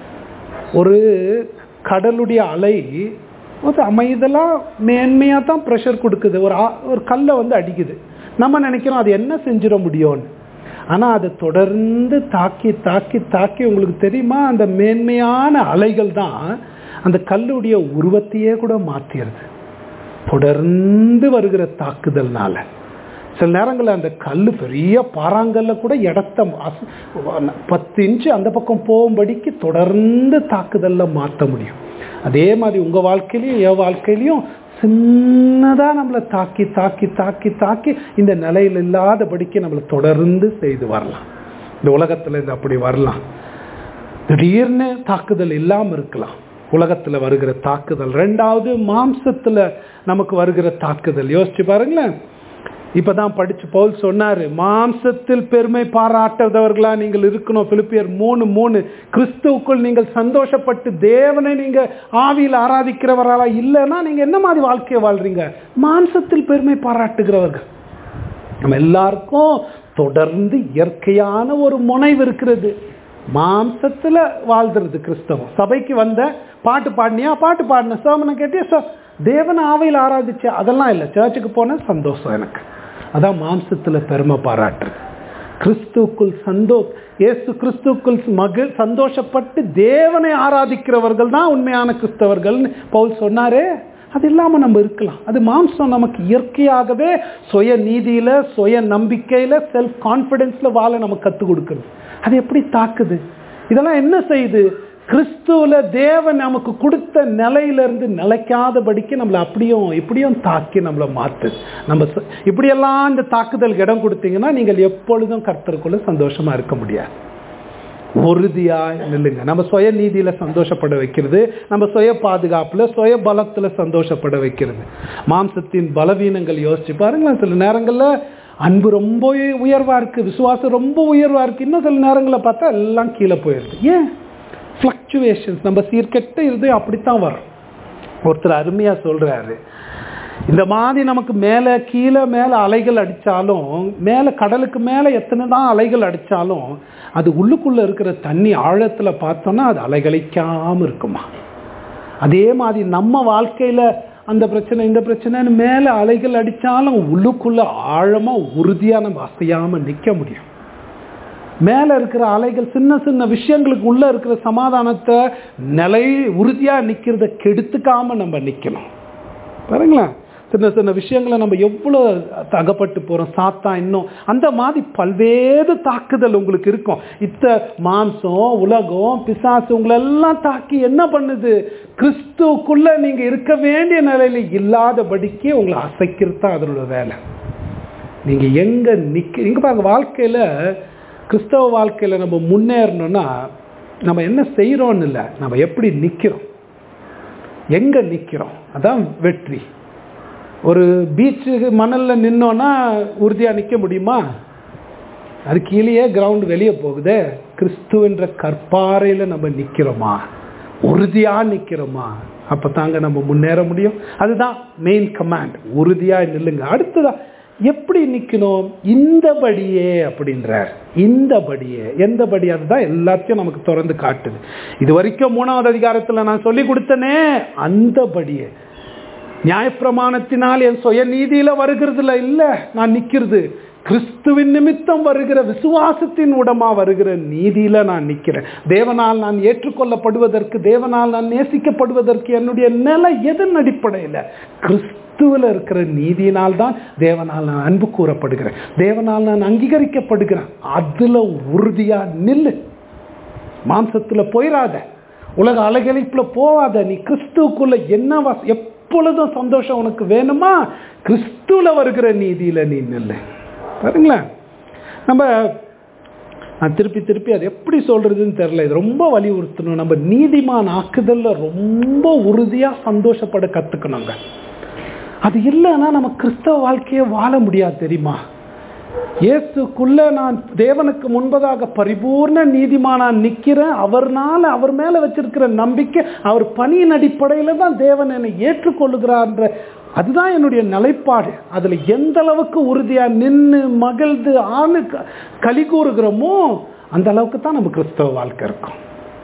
ஒரு கடலுடைய அலை ஒரு அமைதலாக மேன்மையாக தான் ப்ரெஷர் கொடுக்குது ஒரு ஆ- ஒரு கல்லை வந்து அடிக்குது நம்ம நினைக்கிறோம் அது என்ன செஞ்சிட முடியும்னு ஆனால் அதை தொடர்ந்து தாக்கி தாக்கி தாக்கி உங்களுக்கு தெரியுமா அந்த மேன்மையான அலைகள் தான் அந்த கல்லுடைய உருவத்தையே கூட மாற்றிடுது தொடர்ந்து வருகிற தாக்குதல்னால சில நேரங்களில் அந்த கல் பெரிய பாறாங்கல்ல கூட இடத்த அச- பத்து இன்ச்சு அந்த பக்கம் போகும்படிக்கு தொடர்ந்து தாக்குதல்ல மாற்ற முடியும் அதே மாதிரி உங்க வாழ்க்கையிலையும் என் வாழ்க்கையிலையும் சின்னதா நம்மளை தாக்கி தாக்கி தாக்கி தாக்கி இந்த நிலையில் இல்லாதபடிக்கு நம்மளை தொடர்ந்து செய்து வரலாம் இந்த உலகத்துல இது அப்படி வரலாம் திடீர்னு தாக்குதல் இல்லாம இருக்கலாம் உலகத்துல வருகிற தாக்குதல் ரெண்டாவது மாம்சத்துல நமக்கு வருகிற தாக்குதல் யோசிச்சு பாருங்களேன் இப்பதான் படிச்சு பவுல் சொன்னாரு மாம்சத்தில் பெருமை பாராட்டாதவர்களா நீங்கள் இருக்கணும் பிலிப்பியர் மூணு மூணு கிறிஸ்துவுக்குள் நீங்கள் சந்தோஷப்பட்டு தேவனை நீங்க ஆவியில் ஆராதிக்கிறவர்களா இல்லைன்னா நீங்க என்ன மாதிரி வாழ்க்கையை வாழ்றீங்க மாம்சத்தில் பெருமை பாராட்டுகிறவர்கள் நம்ம எல்லாருக்கும் தொடர்ந்து இயற்கையான ஒரு முனைவு இருக்கிறது மாம்சத்துல வாழ்ந்துருது கிறிஸ்தவம் சபைக்கு வந்த பாட்டு பாடினியா பாட்டு பாடின சோமனை கேட்டியா சோ தேவனை ஆவையில் ஆராதிச்ச அதெல்லாம் இல்லை சர்ச்சுக்கு போன சந்தோஷம் எனக்கு அதான் மாம்சத்துல பெருமை பாராட்டுறது கிறிஸ்துக்குள் சந்தோ இயேசு கிறிஸ்துக்குள் மகிழ் சந்தோஷப்பட்டு தேவனை ஆராதிக்கிறவர்கள் தான் உண்மையான கிறிஸ்தவர்கள்னு பவுல் சொன்னாரே அது இல்லாம நம்ம இருக்கலாம் அது மாம்சம் நமக்கு இயற்கையாகவே சுய நீதியில சுய நம்பிக்கையில செல்ஃப் கான்ஃபிடென்ஸ்ல வாழ நமக்கு கற்றுக் கொடுக்குறது அது எப்படி தாக்குது இதெல்லாம் என்ன செய்யுது கிறிஸ்துவுல தேவன் நமக்கு கொடுத்த நிலையிலிருந்து நிலைக்காதபடிக்கு நம்மளை அப்படியும் இப்படியும் தாக்கி நம்மளை மாத்து நம்ம ச- இப்படியெல்லாம் இந்த தாக்குதலுக்கு இடம் கொடுத்தீங்கன்னா நீங்கள் எப்பொழுதும் கர்த்தருக்குள்ள சந்தோஷமா இருக்க முடியாது உறுதியாய் நில்லுங்க நம்ம சுய நீதியில சந்தோஷப்பட வைக்கிறது நம்ம சுய பாதுகாப்புல சுய பலத்துல சந்தோஷப்பட வைக்கிறது மாம்சத்தின் பலவீனங்கள் யோசிச்சு பாருங்களேன் சில நேரங்கள்ல அன்பு ரொம்ப உயர்வா இருக்கு விசுவாசம் ரொம்ப உயர்வா இருக்கு இன்னும் சில நேரங்களில் பார்த்தா எல்லாம் கீழே போயிடுது ஏன் ஃப்ளக்சுவேஷன்ஸ் நம்ம சீர்கெட்ட இருதயம் அப்படித்தான் வரும் ஒருத்தர் அருமையா சொல்றாரு இந்த மாதிரி நமக்கு மேலே கீழே மேலே அலைகள் அடித்தாலும் மேலே கடலுக்கு மேலே எத்தனை தான் அலைகள் அடித்தாலும் அது உள்ளுக்குள்ளே இருக்கிற தண்ணி ஆழத்தில் பார்த்தோன்னா அது அலைகழிக்காமல் இருக்குமா அதே மாதிரி நம்ம வாழ்க்கையில் அந்த பிரச்சனை இந்த பிரச்சனைன்னு மேலே அலைகள் அடித்தாலும் உள்ளுக்குள்ளே ஆழமாக உறுதியாக நம்ம அசையாமல் நிற்க முடியும் மேலே இருக்கிற அலைகள் சின்ன சின்ன விஷயங்களுக்கு உள்ளே இருக்கிற சமாதானத்தை நிலை உறுதியாக நிற்கிறத கெடுத்துக்காம நம்ம நிற்கணும் பாருங்களேன் சின்ன சின்ன விஷயங்களை நம்ம எவ்வளோ அகப்பட்டு போகிறோம் சாத்தா இன்னும் அந்த மாதிரி பல்வேறு தாக்குதல் உங்களுக்கு இருக்கும் இத்த மாம்சம் உலகம் பிசாசு உங்களெல்லாம் தாக்கி என்ன பண்ணுது கிறிஸ்துவுக்குள்ள நீங்க இருக்க வேண்டிய நிலையில இல்லாதபடிக்கு உங்களை அசைக்கிறது தான் அதனோட வேலை நீங்க எங்க நிக்க இங்க பாருங்க வாழ்க்கையில கிறிஸ்தவ வாழ்க்கையில நம்ம முன்னேறணும்னா நம்ம என்ன செய்யறோம்னு இல்லை நம்ம எப்படி நிக்கிறோம் எங்க நிக்கிறோம் அதான் வெற்றி ஒரு பீச்சு மணல்ல நின்னோன்னா உறுதியா நிக்க முடியுமா அது கீழேயே கிரவுண்ட் வெளியே போகுதே கிறிஸ்துவன்ற கற்பாறையில நம்ம நிக்கிறோமா உறுதியா நிக்கிறோமா அப்பதாங்க நம்ம முன்னேற முடியும் அதுதான் மெயின் கமாண்ட் உறுதியா நில்லுங்க அடுத்ததா எப்படி நிக்கணும் இந்தபடியே அப்படின்றார் இந்தபடியே எந்தபடி அதுதான் எல்லாத்தையும் நமக்கு திறந்து காட்டுது இது வரைக்கும் மூணாவது அதிகாரத்துல நான் சொல்லி கொடுத்தனே அந்தபடியே நியாயப்பிரமாணத்தினால் என் சுய நீதியில வருகிறதுல இல்ல நான் நிக்கிறது கிறிஸ்துவின் நிமித்தம் வருகிற விசுவாசத்தின் உடமா வருகிற நீதியில நான் நிக்கிறேன் தேவனால் நான் ஏற்றுக்கொள்ளப்படுவதற்கு தேவனால் நான் நேசிக்கப்படுவதற்கு என்னுடைய நிலை எதன் அடிப்படையில் கிறிஸ்துவில் இருக்கிற நீதியினால் தான் தேவனால் நான் அன்பு கூறப்படுகிறேன் தேவனால் நான் அங்கீகரிக்கப்படுகிறேன் அதுல உறுதியா நில்லு மாம்சத்துல போயிடாத உலக அலைகளிப்புல போவாத நீ கிறிஸ்துவுக்குள்ள என்ன வச- எப்பொழுதும் சந்தோஷம் உனக்கு வேணுமா கிறிஸ்துல வருகிற நீதியில நீ நில்லு பாருங்களேன் நம்ம நான் திருப்பி திருப்பி அது எப்படி சொல்றதுன்னு தெரியல இது ரொம்ப வலியுறுத்தணும் நம்ம நீதிமான் ஆக்குதல்ல ரொம்ப உறுதியா சந்தோஷப்பட கத்துக்கணுங்க அது இல்லைன்னா நம்ம கிறிஸ்தவ வாழ்க்கையை வாழ முடியாது தெரியுமா இயேசுக்குள்ள நான் தேவனுக்கு முன்பதாக பரிபூர்ண நீதிமானா நிக்கிறேன் அவர்னால அவர் மேல வச்சிருக்கிற நம்பிக்கை அவர் பணியின் அடிப்படையில தான் தேவன் என்னை ஏற்றுக்கொள்ளுகிறார்ன்ற அதுதான் என்னுடைய நிலைப்பாடு அதுல எந்த அளவுக்கு உறுதியா நின்று மகிழ்ந்து ஆணு க- களி கூறுகிறோமோ அந்த அளவுக்கு தான் நம்ம கிறிஸ்தவ வாழ்க்கை இருக்கும்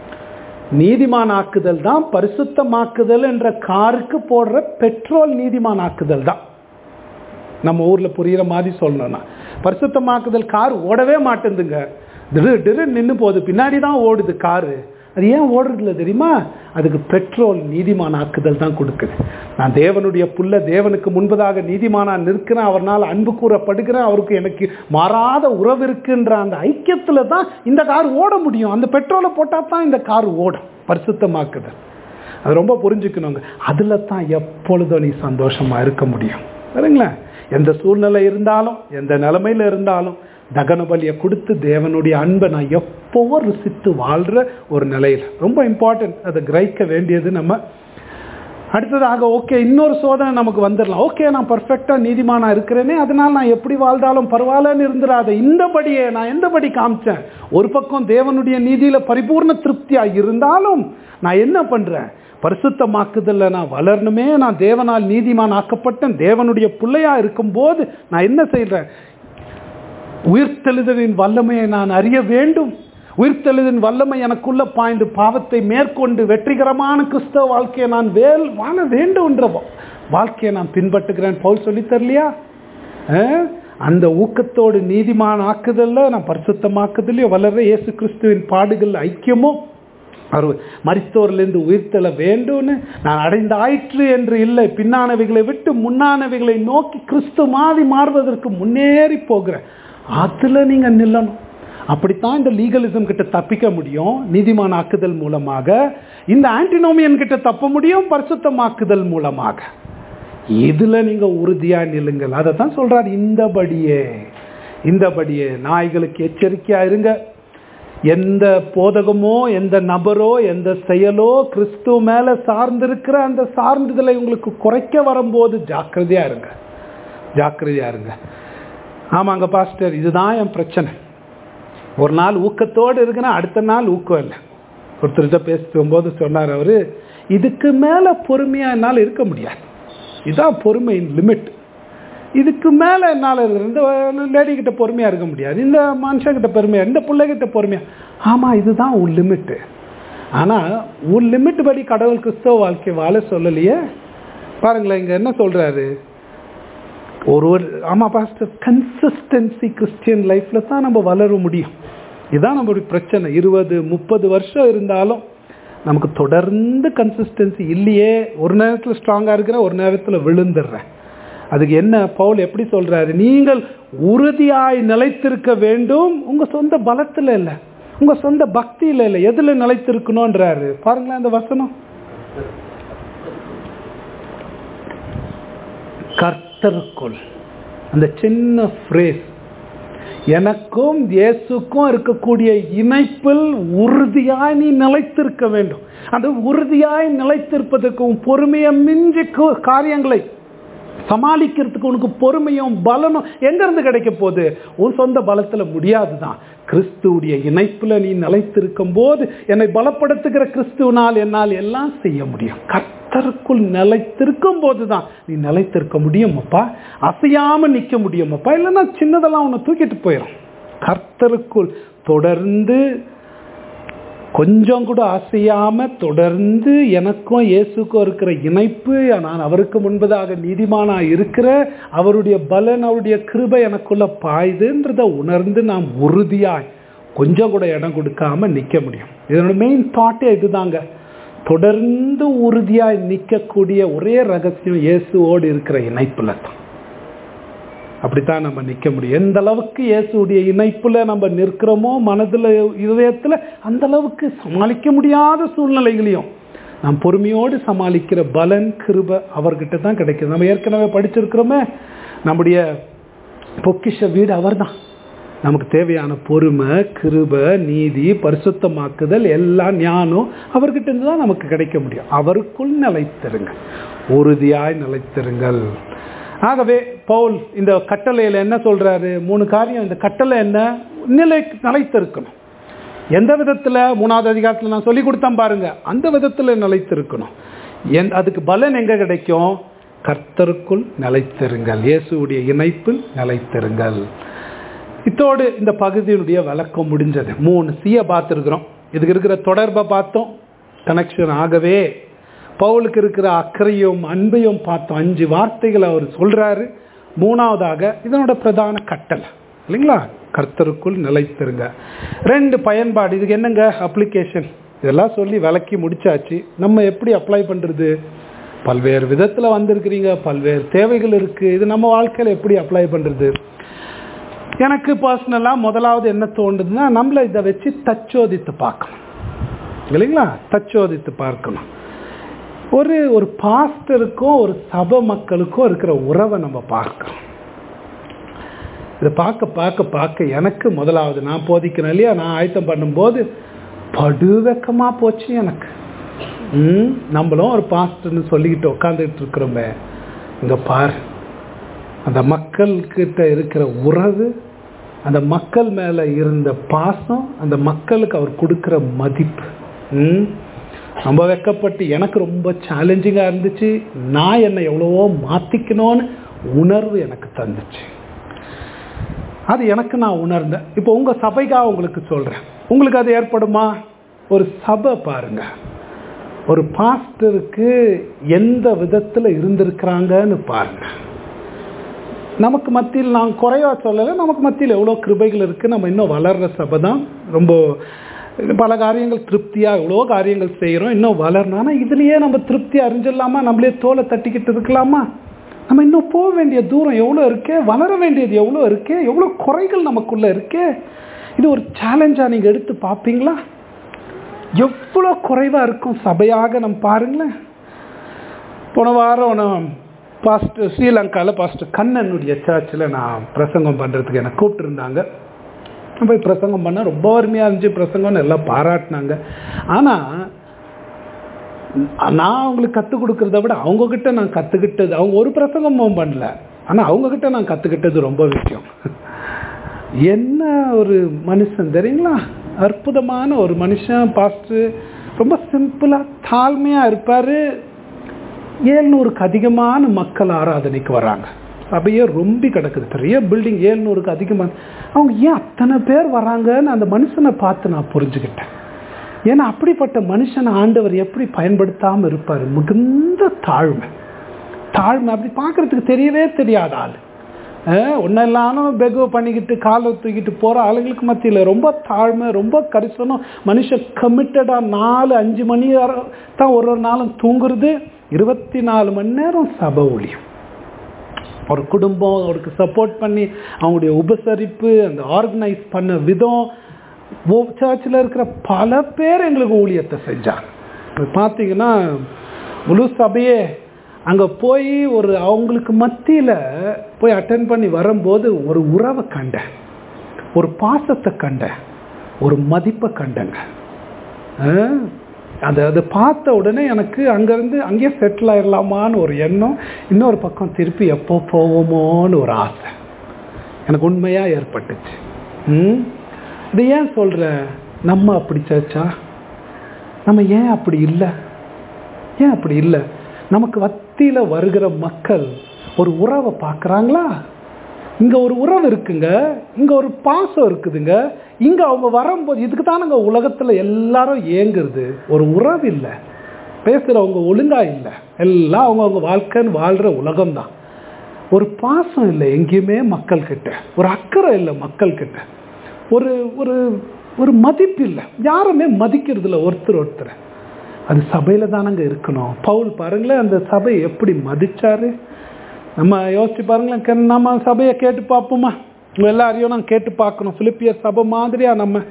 நீதிமான் ஆக்குதல் தான் பரிசுத்தமாக்குதல் என்ற காருக்கு போடுற பெட்ரோல் நீதிமான் ஆக்குதல் தான் நம்ம ஊர்ல புரியுற மாதிரி சொல்லணும்னா பரிசுத்தமாக்குதல் கார் ஓடவே மாட்டேங்குதுங்க திரு திரு நின்று போகுது பின்னாடி தான் ஓடுது காரு அது ஏன் ஓடுறதில்ல தெரியுமா அதுக்கு பெட்ரோல் நீதிமான் ஆக்குதல் தான் கொடுக்குது நான் தேவனுடைய புள்ள தேவனுக்கு முன்பதாக நீதிமானா நிற்கிறேன் அவர்னால் அன்பு கூறப்படுகிறேன் அவருக்கு எனக்கு மாறாத உறவு இருக்குன்ற அந்த ஐக்கியத்துல தான் இந்த கார் ஓட முடியும் அந்த பெட்ரோலை போட்டால் தான் இந்த கார் ஓடும் பரிசுத்தமாக்குதல் அது ரொம்ப புரிஞ்சுக்கணுங்க அதில் தான் எப்பொழுதும் நீ சந்தோஷமா இருக்க முடியும் சரிங்களா எந்த சூழ்நிலை இருந்தாலும் எந்த நிலைமையில இருந்தாலும் தகன பலியை கொடுத்து தேவனுடைய அன்பை நான் எப்போவோ ருசித்து வாழ்ற ஒரு நிலையில் ரொம்ப இம்பார்ட்டன்ட் அதை கிரகிக்க வேண்டியது நம்ம அடுத்ததாக ஓகே இன்னொரு சோதனை நமக்கு வந்துடலாம் ஓகே நான் பர்ஃபெக்டா நீதிமானா இருக்கிறேனே அதனால நான் எப்படி வாழ்ந்தாலும் பரவாயில்லன்னு இருந்துடாத இந்தபடியே நான் எந்தபடி காமிச்சேன் ஒரு பக்கம் தேவனுடைய நீதியில பரிபூர்ண திருப்தியா இருந்தாலும் நான் என்ன பண்றேன் பரிசுத்தமாக்குதல்ல நான் வளரணுமே நான் தேவனால் நீதிமான் ஆக்கப்பட்டேன் தேவனுடைய பிள்ளையா இருக்கும்போது நான் என்ன செய்றேன் உயிர்த்தெழுதலின் வல்லமையை நான் அறிய வேண்டும் உயிர்த்தெழுதின் வல்லமை எனக்குள்ள பாய்ந்து பாவத்தை மேற்கொண்டு வெற்றிகரமான கிறிஸ்தவ வாழ்க்கையை நான் வேல் வாழ வேண்டும்ன்ற வா- வாழ்க்கையை நான் பின்பற்றுகிறேன் பவுல் சொல்லித் தரலையா அஹ்? அந்த ஊக்கத்தோடு நீதிமான் ஆக்குதல்ல நான் பரிசுத்தமாக்குதலையோ வளர இயேசு கிறிஸ்துவின் பாடுகள் ஐக்கியமோ அவர் மரித்தோரிலிருந்து உயிர்த்தெழ வேண்டும்னு நான் அடைந்த ஆயிற்று என்று இல்லை பின்னானவைகளை விட்டு முன்னானவைகளை நோக்கி கிறிஸ்து மாறி மாறுவதற்கு முன்னேறி போகிறேன் அதுல நீங்க நில்லணும் அப்படித்தான் இந்த லீகலிசம் கிட்ட தப்பிக்க முடியும் நீதிமான் ஆக்குதல் மூலமாக இந்த ஆன்டினோமியன் கிட்ட தப்ப முடியும் பரிசுத்தமாக்குதல் மூலமாக இதுல நீங்க உறுதியா நில்லுங்கள் அதை தான் சொல்றார் இந்தபடியே இந்தபடியே நாய்களுக்கு எச்சரிக்கையா இருங்க எந்த போதகமோ எந்த நபரோ எந்த செயலோ கிறிஸ்துவ மேல சார்ந்திருக்கிற அந்த சார்ந்துதலை உங்களுக்கு குறைக்க வரும்போது ஜாக்கிரதையா இருங்க ஜாக்கிரதையா இருங்க ஆமாங்க பாஸ்டர் இதுதான் என் பிரச்சனை ஒரு நாள் ஊக்கத்தோடு இருக்குன்னா அடுத்த நாள் ஊக்கம் இல்லை ஒருத்தர்கிட்ட பேசும்போது சொன்னார் அவரு இதுக்கு மேல பொறுமையா என்னால் இருக்க முடியாது இதான் பொறுமையின் லிமிட் இதுக்கு மேல என்னால் இந்த லேடி கிட்ட பொறுமையா இருக்க முடியாது இந்த மனுஷங்கிட்ட பொறுமையா இந்த பிள்ளைகிட்ட பொறுமையா ஆமா இதுதான் உன் லிமிட்டு ஆனா உன் லிமிட் படி கடவுள் கிறிஸ்தவ வாழ்க்கை வாழ சொல்லலையே பாருங்களேன் இங்க என்ன சொல்றாரு ஒரு ஒரு ஆமா பாஸ்டர் கன்சிஸ்டன்சி கிறிஸ்டியன் லைஃப்ல தான் நம்ம வளர முடியும் இதுதான் நம்மளுடைய பிரச்சனை இருபது முப்பது வருஷம் இருந்தாலும் நமக்கு தொடர்ந்து கன்சிஸ்டன்சி இல்லையே ஒரு நேரத்தில் ஸ்ட்ராங்காக இருக்கிறேன் ஒரு நேரத்தில் விழுந்துடுறேன் அதுக்கு என்ன பவுல் எப்படி சொல்றாரு நீங்கள் உறுதியாய் நிலைத்திருக்க வேண்டும் உங்க சொந்த பலத்துல இல்லை உங்க சொந்த பக்தியில இல்லை எதுல நிலைத்திருக்கணும்ன்றாரு பாருங்களேன் அந்த வசனம் கர்த்தருக்குள் அந்த சின்ன ஃப்ரேஸ் எனக்கும் இயேசுக்கும் இருக்கக்கூடிய இணைப்பில் உறுதியாய் நீ நிலைத்திருக்க வேண்டும் அந்த உறுதியாய் நிலைத்திருப்பதற்கும் பொறுமையை மிஞ்சி கு- காரியங்களை சமாளிக்கிறதுக்கு உனக்கு பொறுமையும் பலனும் எங்க இருந்து கிடைக்க போகுது உன் சொந்த பலத்துல முடியாதுதான் கிறிஸ்துவுடைய இணைப்புல நீ நிலைத்திருக்கும் போது என்னை பலப்படுத்துகிற கிறிஸ்துவனால் என்னால் எல்லாம் செய்ய முடியும் கர்த்தருக்குள் நிலைத்திருக்கும் போதுதான் நீ நிலைத்திருக்க முடியும் அப்பா அசையாம நிக்க முடியும் அப்பா இல்லைன்னா சின்னதெல்லாம் உன்னை தூக்கிட்டு போயிடும் கர்த்தருக்குள் தொடர்ந்து கொஞ்சம் கூட அசையாம தொடர்ந்து எனக்கும் இயேசுக்கும் இருக்கிற இணைப்பு நான் அவருக்கு முன்பதாக நீதிமானா இருக்கிற அவருடைய பலன் அவருடைய கிருபை எனக்குள்ள பாயுதுன்றத உணர்ந்து நாம் உறுதியாய் கொஞ்சம் கூட இடம் கொடுக்காம நிக்க முடியும் இதனோட மெயின் தாட்டே இதுதாங்க தொடர்ந்து உறுதியாய் நிற்கக்கூடிய ஒரே ரகசியம் இயேசுவோடு இருக்கிற இணைப்புல தான் அப்படித்தான் நம்ம நிற்க முடியும் எந்த அளவுக்கு இயேசுடைய இணைப்புல நம்ம நிற்கிறோமோ மனதுல இதயத்துல அந்த அளவுக்கு சமாளிக்க முடியாத சூழ்நிலைகளையும் நாம் பொறுமையோடு சமாளிக்கிற பலன் கிருப அவர்கிட்ட தான் கிடைக்குது நம்ம ஏற்கனவே படிச்சிருக்கிறோமே நம்முடைய பொக்கிஷ வீடு அவர்தான் நமக்கு தேவையான பொறுமை கிருப நீதி பரிசுத்தமாக்குதல் எல்லாம் ஞானம் அவர்கிட்ட இருந்து தான் நமக்கு கிடைக்க முடியும் அவருக்குள் நிலைத்திருங்க உறுதியாய் நிலைத்திருங்கள் ஆகவே பவுல் இந்த கட்டளையில என்ன சொல்றாரு மூணு காரியம் இந்த கட்டளை என்ன நிலை நிலைத்திருக்கணும் எந்த விதத்துல மூணாவது அதிகாரத்துல நான் சொல்லி கொடுத்தேன் பாருங்க அந்த விதத்துல நிலைத்திருக்கணும் என் அதுக்கு பலன் எங்க கிடைக்கும் கர்த்தருக்குள் நிலைத்திருங்கள் இயேசுவுடைய இணைப்பில் நிலைத்திருங்கள் இத்தோடு இந்த பகுதியினுடைய விளக்கம் முடிஞ்சது மூணு சிய பார்த்துருக்குறோம் இதுக்கு இருக்கிற தொடர்பை பார்த்தோம் கனெக்ஷன் ஆகவே பவுலுக்கு இருக்கிற அக்கறையும் அன்பையும் பார்த்தோம் அஞ்சு வார்த்தைகளை அவர் சொல்றாரு மூணாவதாக இதனோட பிரதான கட்டளை இல்லைங்களா கர்த்தருக்குள் நிலைத்திருங்க ரெண்டு பயன்பாடு இதுக்கு என்னங்க அப்ளிகேஷன் இதெல்லாம் சொல்லி விளக்கி முடிச்சாச்சு நம்ம எப்படி அப்ளை பண்றது பல்வேறு விதத்துல வந்திருக்கிறீங்க பல்வேறு தேவைகள் இருக்கு இது நம்ம வாழ்க்கையில எப்படி அப்ளை பண்றது எனக்கு பர்சனலாக முதலாவது என்ன தோணுதுன்னா நம்மளை இதை வச்சு தச்சோதித்து பார்க்கணும் இல்லைங்களா தச்சோதித்து பார்க்கணும் ஒரு ஒரு பாஸ்டருக்கும் ஒரு சபை மக்களுக்கும் இருக்கிற உறவை நம்ம பார்க்கணும் இதை பார்க்க பார்க்க பார்க்க எனக்கு முதலாவது நான் போதிக்கிறேன் இல்லையா நான் ஆயத்தம் பண்ணும்போது படுவெக்கமாக போச்சு எனக்கு ம் நம்மளும் ஒரு பாஸ்டர்னு சொல்லிக்கிட்டு உட்காந்துக்கிட்டு இருக்கிறோமே இங்கே பாரு அந்த மக்கள்கிட்ட இருக்கிற உறவு அந்த மக்கள் மேலே இருந்த பாசம் அந்த மக்களுக்கு அவர் கொடுக்குற மதிப்பு ம் ரொம்ப வெக்கப்பட்டு எனக்கு ரொம்ப சேலஞ்சிங்காக இருந்துச்சு நான் என்னை எவ்வளவோ மாற்றிக்கணும்னு உணர்வு எனக்கு தந்துச்சு அது எனக்கு நான் உணர்ந்தேன் இப்போ உங்கள் சபைக்காக உங்களுக்கு சொல்கிறேன் உங்களுக்கு அது ஏற்படுமா ஒரு சபை பாருங்க ஒரு பாஸ்டருக்கு எந்த விதத்தில் இருந்திருக்கிறாங்கன்னு பாருங்க நமக்கு மத்தியில் நான் குறைவா சொல்லலை நமக்கு மத்தியில் எவ்வளோ கிருபைகள் இருக்குது நம்ம இன்னும் வளர்கிற சபை தான் ரொம்ப பல காரியங்கள் திருப்தியாக எவ்வளோ காரியங்கள் செய்கிறோம் இன்னும் வளரணும் ஆனால் இதுலேயே நம்ம திருப்தி அறிஞ்சிடலாமா நம்மளே தோலை தட்டிக்கிட்டு இருக்கலாமா நம்ம இன்னும் போக வேண்டிய தூரம் எவ்வளோ இருக்கே வளர வேண்டியது எவ்வளோ இருக்கே எவ்வளோ குறைகள் நமக்குள்ளே இருக்கே இது ஒரு சேலஞ்சாக நீங்கள் எடுத்து பார்ப்பீங்களா எவ்வளோ குறைவாக இருக்கும் சபையாக நம்ம பாருங்களேன் போன வாரம் நான் பாஸ்டர் ஸ்ரீலங்காவில் பாஸ்டர் கண்ணனுடைய சர்ச்சில் நான் பிரசங்கம் பண்ணுறதுக்கு என்னை கூப்பிட்டுருந்தாங்க போய் பிரசங்கம் பண்ண ரொம்ப அருமையாக இருந்துச்சு பிரசங்கம்னு எல்லாம் பாராட்டினாங்க ஆனால் நான் அவங்களுக்கு கற்றுக் கொடுக்கறத விட அவங்கக்கிட்ட நான் கற்றுக்கிட்டது அவங்க ஒரு பிரசங்கமும் பண்ணல ஆனால் அவங்கக்கிட்ட நான் கற்றுக்கிட்டது ரொம்ப விஷயம் என்ன ஒரு மனுஷன் தெரியுங்களா அற்புதமான ஒரு மனுஷன் பாஸ்டர் ரொம்ப சிம்பிளாக தாழ்மையாக இருப்பார் ஏழ்நூறுக்கு அதிகமான மக்கள் ஆராதனைக்கு வராங்க சபையே ரொம்ப கிடக்குது பெரிய பில்டிங் ஏழ்நூறுக்கு அதிகமாக அவங்க ஏன் அத்தனை பேர் வராங்கன்னு அந்த மனுஷனை பார்த்து நான் புரிஞ்சுக்கிட்டேன் ஏன்னா அப்படிப்பட்ட மனுஷனை ஆண்டவர் எப்படி பயன்படுத்தாமல் இருப்பார் மிகுந்த தாழ்மை தாழ்மை அப்படி பார்க்கறதுக்கு தெரியவே தெரியாத ஆள் ஒன்றும் இல்லாமல் பெகு பண்ணிக்கிட்டு காலை தூக்கிட்டு போகிற ஆளுங்களுக்கு மத்தியில் ரொம்ப தாழ்மை ரொம்ப கரிசனம் மனுஷன் கமிட்டடாக நாலு அஞ்சு மணி தான் ஒரு ஒரு நாளும் தூங்குறது இருபத்தி நாலு மணி நேரம் சபை ஒளியும் ஒரு குடும்பம் அவருக்கு சப்போர்ட் பண்ணி அவங்களுடைய உபசரிப்பு அந்த ஆர்கனைஸ் பண்ண விதம் சர்ச்சில் இருக்கிற பல பேர் எங்களுக்கு ஊழியத்தை செஞ்சாங்க இப்ப பார்த்தீங்கன்னா முழு சபையே அங்கே போய் ஒரு அவங்களுக்கு மத்தியில் போய் அட்டன் பண்ணி வரும்போது ஒரு உறவை கண்டேன் ஒரு பாசத்தை கண்டேன் ஒரு மதிப்பை கண்டேங்க அஹ், அதை அதை பார்த்த உடனே எனக்கு அங்கேருந்து அங்கேயே செட்டில் ஆயிடலாமான்னு ஒரு எண்ணம் இன்னொரு பக்கம் திருப்பி எப்போ போவோமோன்னு ஒரு ஆசை எனக்கு உண்மையாக ஏற்பட்டுச்சு ம் இது ஏன் சொல்கிறேன் நம்ம அப்படி சர்ச்சா நம்ம ஏன் அப்படி இல்லை ஏன் அப்படி இல்லை நமக்கு வத்தியில் வருகிற மக்கள் ஒரு உறவை பார்க்குறாங்களா இங்கே ஒரு உறவு இருக்குங்க இங்கே ஒரு பாசம் இருக்குதுங்க இங்கே அவங்க வரும்போது இதுக்கு தானங்க உலகத்தில் எல்லாரும் ஏங்குறது ஒரு உறவு இல்லை பேசுகிறவங்க ஒழுங்கா இல்லை எல்லாம் அவங்கவுங்க வாழ்க்கைன்னு வாழ்கிற உலகம்தான் ஒரு பாசம் இல்லை எங்கேயுமே மக்கள்கிட்ட ஒரு அக்கறை இல்லை மக்கள்கிட்ட ஒரு ஒரு ஒரு மதிப்பு இல்லை யாருமே மதிக்கிறது இல்லை ஒருத்தர் ஒருத்தர் அது சபையில் தானங்க இருக்கணும் பவுல் பாருங்களேன் அந்த சபை எப்படி மதிச்சாரு நம்ம யோசிச்சு பாருங்களேன் கே- நம்ம சபையை கேட்டு பார்ப்போமா உங்க எல்லாரையும் நான் கேட்டு பார்க்கணும் பிலிப்பியர் சபை மாதிரியா நம்ம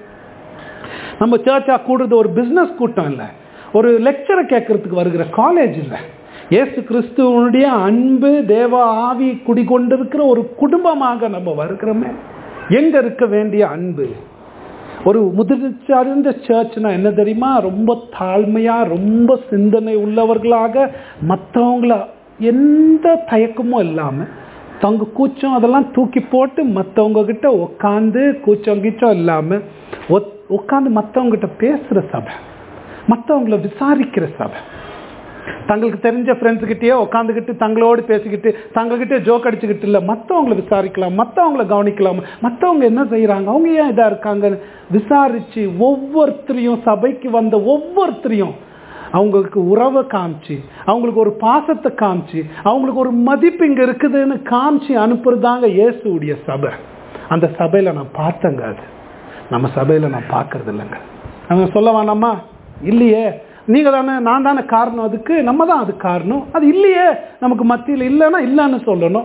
நம்ம சர்ச்சா கூடுறது ஒரு பிஸ்னஸ் கூட்டம் இல்லை ஒரு லெக்சரை கேட்கறதுக்கு வருகிற காலேஜ் இல்லை இயேசு கிறிஸ்துவனுடைய அன்பு தேவ ஆவி குடிகொண்டிருக்கிற ஒரு குடும்பமாக நம்ம வருகிறோமே எங்க இருக்க வேண்டிய அன்பு ஒரு முதிர்ச்சறிந்த சர்ச்னா என்ன தெரியுமா ரொம்ப தாழ்மையா ரொம்ப சிந்தனை உள்ளவர்களாக மற்றவங்கள எந்த தயக்கமும் இல்லாம தங்க கூச்சம் அதெல்லாம் தூக்கி போட்டு மற்றவங்க கிட்ட உட்காந்து கூச்சம் கீச்சம் இல்லாம உட்காந்து மற்றவங்க கிட்ட பேசுற சபை மற்றவங்கள விசாரிக்கிற சபை தங்களுக்கு தெரிஞ்ச ஃப்ரெண்ட்ஸ் கிட்டயே உட்காந்துக்கிட்டு தங்களோடு பேசிக்கிட்டு தங்ககிட்ட ஜோக் அடிச்சுக்கிட்டு இல்லை மற்றவங்கள விசாரிக்கலாம் மற்றவங்கள கவனிக்கலாம் மற்றவங்க என்ன செய்கிறாங்க அவங்க ஏன் இதாக இருக்காங்கன்னு விசாரித்து ஒவ்வொருத்தரையும் சபைக்கு வந்த ஒவ்வொருத்தரையும் அவங்களுக்கு உறவை காமிச்சு அவங்களுக்கு ஒரு பாசத்தை காமிச்சு அவங்களுக்கு ஒரு மதிப்பு இங்கே இருக்குதுன்னு காமிச்சு அனுப்புறதாங்க இயேசுடைய சபை அந்த சபையில் நான் பார்த்தேங்க அது நம்ம சபையில் நான் பார்க்கறது இல்லைங்க அவங்க சொல்ல வேணாமா இல்லையே நீங்கள் தானே நான் தானே காரணம் அதுக்கு நம்ம தான் அது காரணம் அது இல்லையே நமக்கு மத்தியில் இல்லைன்னா இல்லைன்னு சொல்லணும்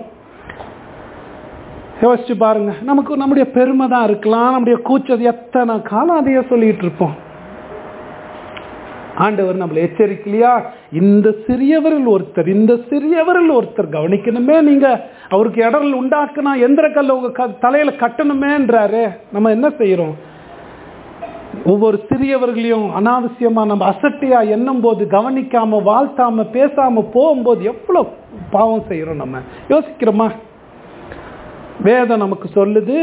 யோசிச்சு பாருங்க நமக்கு நம்முடைய பெருமை தான் இருக்கலாம் நம்முடைய கூச்சது எத்தனை காலம் அதையே சொல்லிட்டு இருப்போம் ஆண்டவர் நம்மளை எச்சரிக்கலையா இந்த சிறியவரில் ஒருத்தர் இந்த சிறியவரில் ஒருத்தர் கவனிக்கணுமே நீங்க அவருக்கு இடரல் உண்டாக்குனா எந்திர கல்ல உங்க க- தலையில கட்டணுமேன்றாரு நம்ம என்ன செய்யறோம் ஒவ்வொரு சிறியவர்களையும் அனாவசியமா நம்ம அசட்டியா எண்ணும் போது கவனிக்காம வாழ்த்தாம பேசாம போகும்போது எவ்வளவு பாவம் செய்யறோம் நம்ம யோசிக்கிறோமா வேதம் நமக்கு சொல்லுது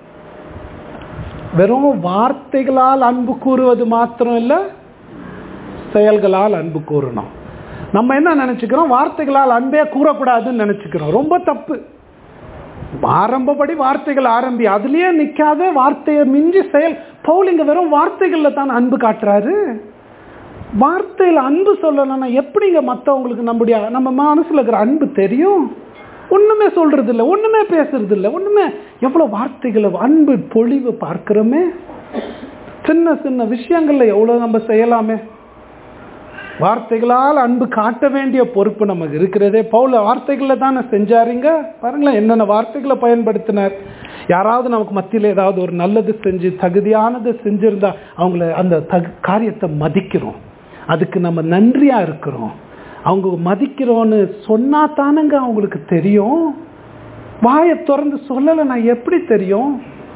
வெறும் வார்த்தைகளால் அன்பு கூறுவது மாத்திரம் இல்ல செயல்களால் அன்பு கூறணும் நம்ம என்ன நினைச்சுக்கிறோம் வார்த்தைகளால் அன்பே கூறக்கூடாதுன்னு நினைச்சுக்கிறோம் ரொம்ப தப்பு ஆரம்பப்படி வார்த்தைகள் ஆரம்பி அதுலயே நிக்காத வார்த்தையை மிஞ்சி செயல் பவுல் இங்க வெறும் வார்த்தைகள்ல தான் அன்பு காட்டுறாரு வார்த்தையில் அன்பு சொல்லணும்னா எப்படிங்க மற்றவங்களுக்கு நம்முடைய நம்ம மனசுல இருக்கிற அன்பு தெரியும் ஒண்ணுமே சொல்றது இல்லை ஒண்ணுமே பேசுறது இல்லை ஒண்ணுமே எவ்வளவு வார்த்தைகளை அன்பு பொழிவு பார்க்கிறோமே சின்ன சின்ன விஷயங்கள்ல எவ்வளவு நம்ம செய்யலாமே வார்த்தைகளால் அன்பு காட்ட வேண்டிய பொறுப்பு நமக்கு இருக்கிறதே பவுல வார்த்தைகளை தானே செஞ்சாருங்க பாருங்களேன் என்னென்ன வார்த்தைகளை பயன்படுத்தினார் யாராவது நமக்கு மத்தியில் ஏதாவது ஒரு நல்லது செஞ்சு தகுதியானது செஞ்சிருந்தா அவங்கள அந்த தகு காரியத்தை மதிக்கிறோம் அதுக்கு நம்ம நன்றியா இருக்கிறோம் அவங்க மதிக்கிறோன்னு சொன்னா தானங்க அவங்களுக்கு தெரியும் வாயை திறந்து சொல்லலை நான் எப்படி தெரியும்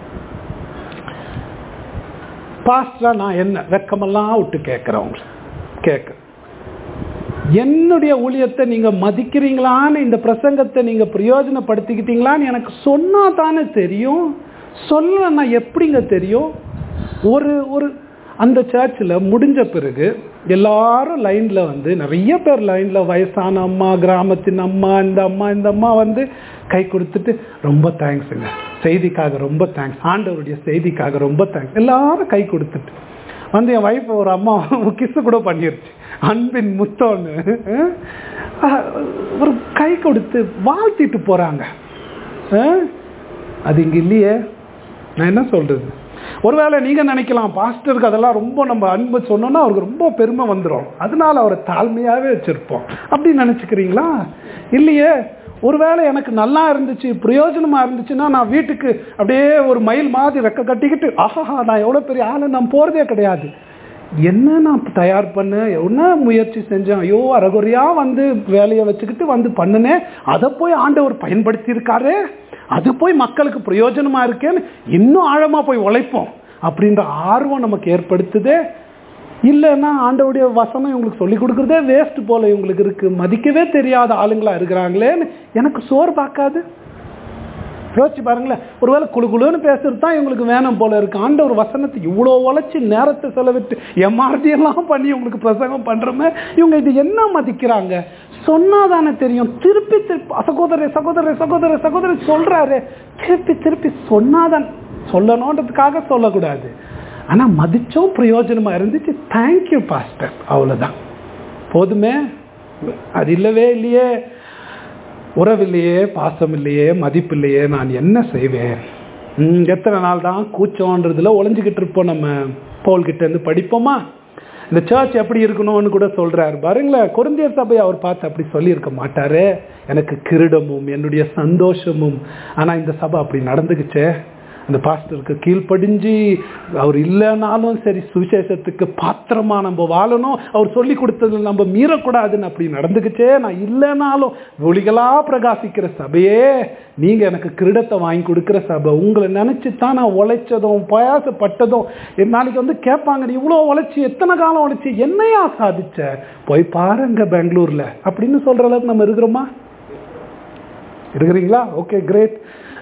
பாஸ்டரா நான் என்ன வெக்கமெல்லாம் விட்டு கேட்குறவங்க கேட்க என்னுடைய ஊழியத்தை நீங்க மதிக்கிறீங்களான்னு இந்த பிரசங்கத்தை நீங்க பிரயோஜனப்படுத்திக்கிட்டீங்களான்னு எனக்கு சொன்னா தானே தெரியும் சொல்லலைன்னா எப்படிங்க தெரியும் ஒரு ஒரு அந்த சர்ச்சில் முடிஞ்ச பிறகு எல்லாரும் லைன்ல வந்து நிறைய பேர் லைன்ல வயசான அம்மா கிராமத்தின் அம்மா இந்த அம்மா இந்த அம்மா வந்து கை கொடுத்துட்டு ரொம்ப தேங்க்ஸுங்க செய்திக்காக ரொம்ப தேங்க்ஸ் ஆண்டவருடைய செய்திக்காக ரொம்ப தேங்க்ஸ் எல்லாரும் கை கொடுத்துட்டு வந்து என் வைஃப் ஒரு அம்மா கிஸ் கூட பண்ணிருச்சு அன்பின் முத்தோன்னு அஹ், ஒரு கை கொடுத்து வாழ்த்திட்டு போறாங்க அஹ், அது இங்க இல்லையே நான் என்ன சொல்றது ஒருவேளை நீங்க நினைக்கலாம் பாஸ்டருக்கு அதெல்லாம் ரொம்ப நம்ம அன்பு சொன்னோம்னா அவருக்கு ரொம்ப பெருமை வந்துடும் அதனால அவரை தாழ்மையாவே வச்சிருப்போம் அப்படி நினைச்சுக்கிறீங்களா இல்லையே ஒருவேளை எனக்கு நல்லா இருந்துச்சு பிரயோஜனமா இருந்துச்சுன்னா நான் வீட்டுக்கு அப்படியே ஒரு மயில் மாதிரி ரெக்க கட்டிக்கிட்டு ஆஹா நான் எவ்வளோ பெரிய ஆளு நான் போகிறதே கிடையாது என்ன நான் தயார் பண்ணேன் என்ன முயற்சி செஞ்சேன் ஐயோ அறகுறையா வந்து வேலையை வச்சுக்கிட்டு வந்து பண்ணினேன் அதை போய் ஆண்டவர் பயன்படுத்தி இருக்காரு அது போய் மக்களுக்கு பிரயோஜனமா இருக்கேன்னு இன்னும் ஆழமா போய் உழைப்போம் அப்படின்ற ஆர்வம் நமக்கு ஏற்படுத்துதே இல்லைன்னா ஆண்டவுடைய வசனம் இவங்களுக்கு சொல்லி கொடுக்குறதே வேஸ்ட் போல இவங்களுக்கு இருக்கு மதிக்கவே தெரியாத ஆளுங்களா இருக்கிறாங்களேன்னு எனக்கு சோறு பார்க்காது யோசிச்சு பாருங்களேன் ஒருவேளை குழு குழுன்னு பேசுறது தான் இவங்களுக்கு வேணும் போல இருக்கு ஆண்டவர் வசனத்தை இவ்வளோ உழைச்சி நேரத்தை செலவிட்டு எம்ஆர்டி எல்லாம் பண்ணி இவங்களுக்கு பிரசங்கம் பண்றோமே இவங்க இது என்ன மதிக்கிறாங்க சொன்னாதானே தெரியும் திருப்பி திருப்பி சகோதர சகோதர சகோதர சகோதர சொல்றாரு திருப்பி திருப்பி சொன்னாதான் சொல்லணுன்றதுக்காக சொல்லக்கூடாது ஆனா மதிச்சும் பிரயோஜனமா இருந்துச்சு தேங்க்யூ பாஸ்டர் அவ்வளவுதான் போதுமே அது இல்லவே இல்லையே உறவில்லையே பாசம் இல்லையே மதிப்பு இல்லையே நான் என்ன செய்வேன் ம், எத்தனை நாள் தான் கூச்சம்ன்றதுல ஒளிஞ்சுக்கிட்டு இருப்போம் நம்ம போல்கிட்ட இருந்து படிப்போமா இந்த சர்ச் எப்படி இருக்கணும்னு கூட சொல்றாரு பாருங்களேன் குருந்தியர் சபை அவர் பார்த்து அப்படி சொல்லியிருக்க மாட்டாரு எனக்கு கிரீடமும் என்னுடைய சந்தோஷமும் ஆனா இந்த சபை அப்படி நடந்துக்குச்சே அந்த பாஸ்டருக்கு கீழ்ப்படிஞ்சு அவர் இல்லைனாலும் சரி சுவிசேஷத்துக்கு பாத்திரமா நம்ம வாழணும் அவர் சொல்லி கொடுத்ததுல நம்ம மீறக்கூடாதுன்னு அப்படி நடந்துக்குச்சே நான் இல்லைனாலும் ஒளிகளா பிரகாசிக்கிற சபையே நீங்க எனக்கு கிரீடத்தை வாங்கி கொடுக்கிற சபை உங்களை நினைச்சு தான் நான் உழைச்சதும் பிரயாசப்பட்டதும் நாளைக்கு வந்து கேட்பாங்க நீ இவ்வளோ உழைச்சி எத்தனை காலம் உழைச்சி என்னையா சாதிச்ச போய் பாருங்க பெங்களூர்ல அப்படின்னு சொல்ற அளவுக்கு நம்ம இருக்கிறோமா இருக்கிறீங்களா okay great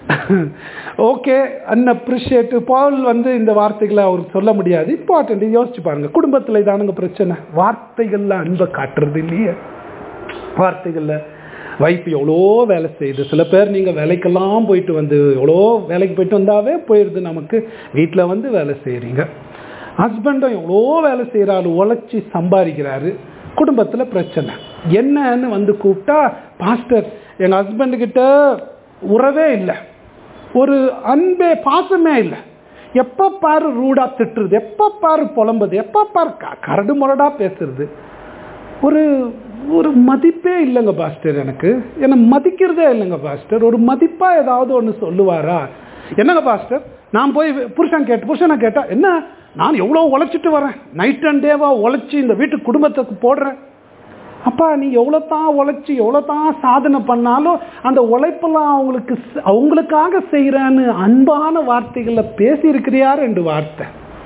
okay unappreciated Paul வந்து இந்த வார்த்தைகளை அவர் சொல்ல முடியாது இம்பார்ட்டன்ட் யோசிச்சு பாருங்க குடும்பத்தில் இதானுங்க பிரச்சனை வார்த்தைகள்ல அன்பை காட்டுறது இல்லையே வார்த்தைகள்ல வைஃப் எவ்வளோ வேலை செய்யுது சில பேர் நீங்கள் வேலைக்கெல்லாம் போயிட்டு வந்து எவ்வளோ வேலைக்கு போயிட்டு வந்தாவே போயிடுது நமக்கு வீட்டில் வந்து வேலை செய்கிறீங்க ஹஸ்பண்டும் எவ்வளோ வேலை செய்கிறாரு உழைச்சி சம்பாதிக்கிறாரு குடும்பத்தில் பிரச்சனை என்னன்னு வந்து கூப்பிட்டா பாஸ்டர் எங்கள் ஹஸ்பண்டுக்கிட்ட உறவே இல்லை ஒரு அன்பே பாசமே இல்லை எப்போ பாரு ரூடா திட்டுறது எப்போ பாரு புலம்புது எப்போ பாரு க- கரடு முரடா பேசுறது ஒரு ஒரு மதிப்பே இல்லைங்க பாஸ்டர் எனக்கு என்னை மதிக்கிறதே இல்லைங்க பாஸ்டர் ஒரு மதிப்பாக ஏதாவது ஒன்று சொல்லுவாரா என்னங்க பாஸ்டர் நான் போய் புருஷன் கேட்டு புருஷனை கேட்டா என்ன நான் எவ்வளோ உழைச்சிட்டு வரேன் நைட் அண்ட் டேவா உழைச்சி இந்த வீட்டு குடும்பத்துக்கு போடுறேன் அப்பா நீ எவ்வளோ தான் உழைச்சி எவ்வளோ தான் சாதனை பண்ணாலும் அந்த உழைப்பெல்லாம் அவங்களுக்கு ச- அவங்களுக்காக செய்கிறேன்னு அன்பான வார்த்தைகளில் பேசியிருக்கிறியா ரெண்டு வார்த்தை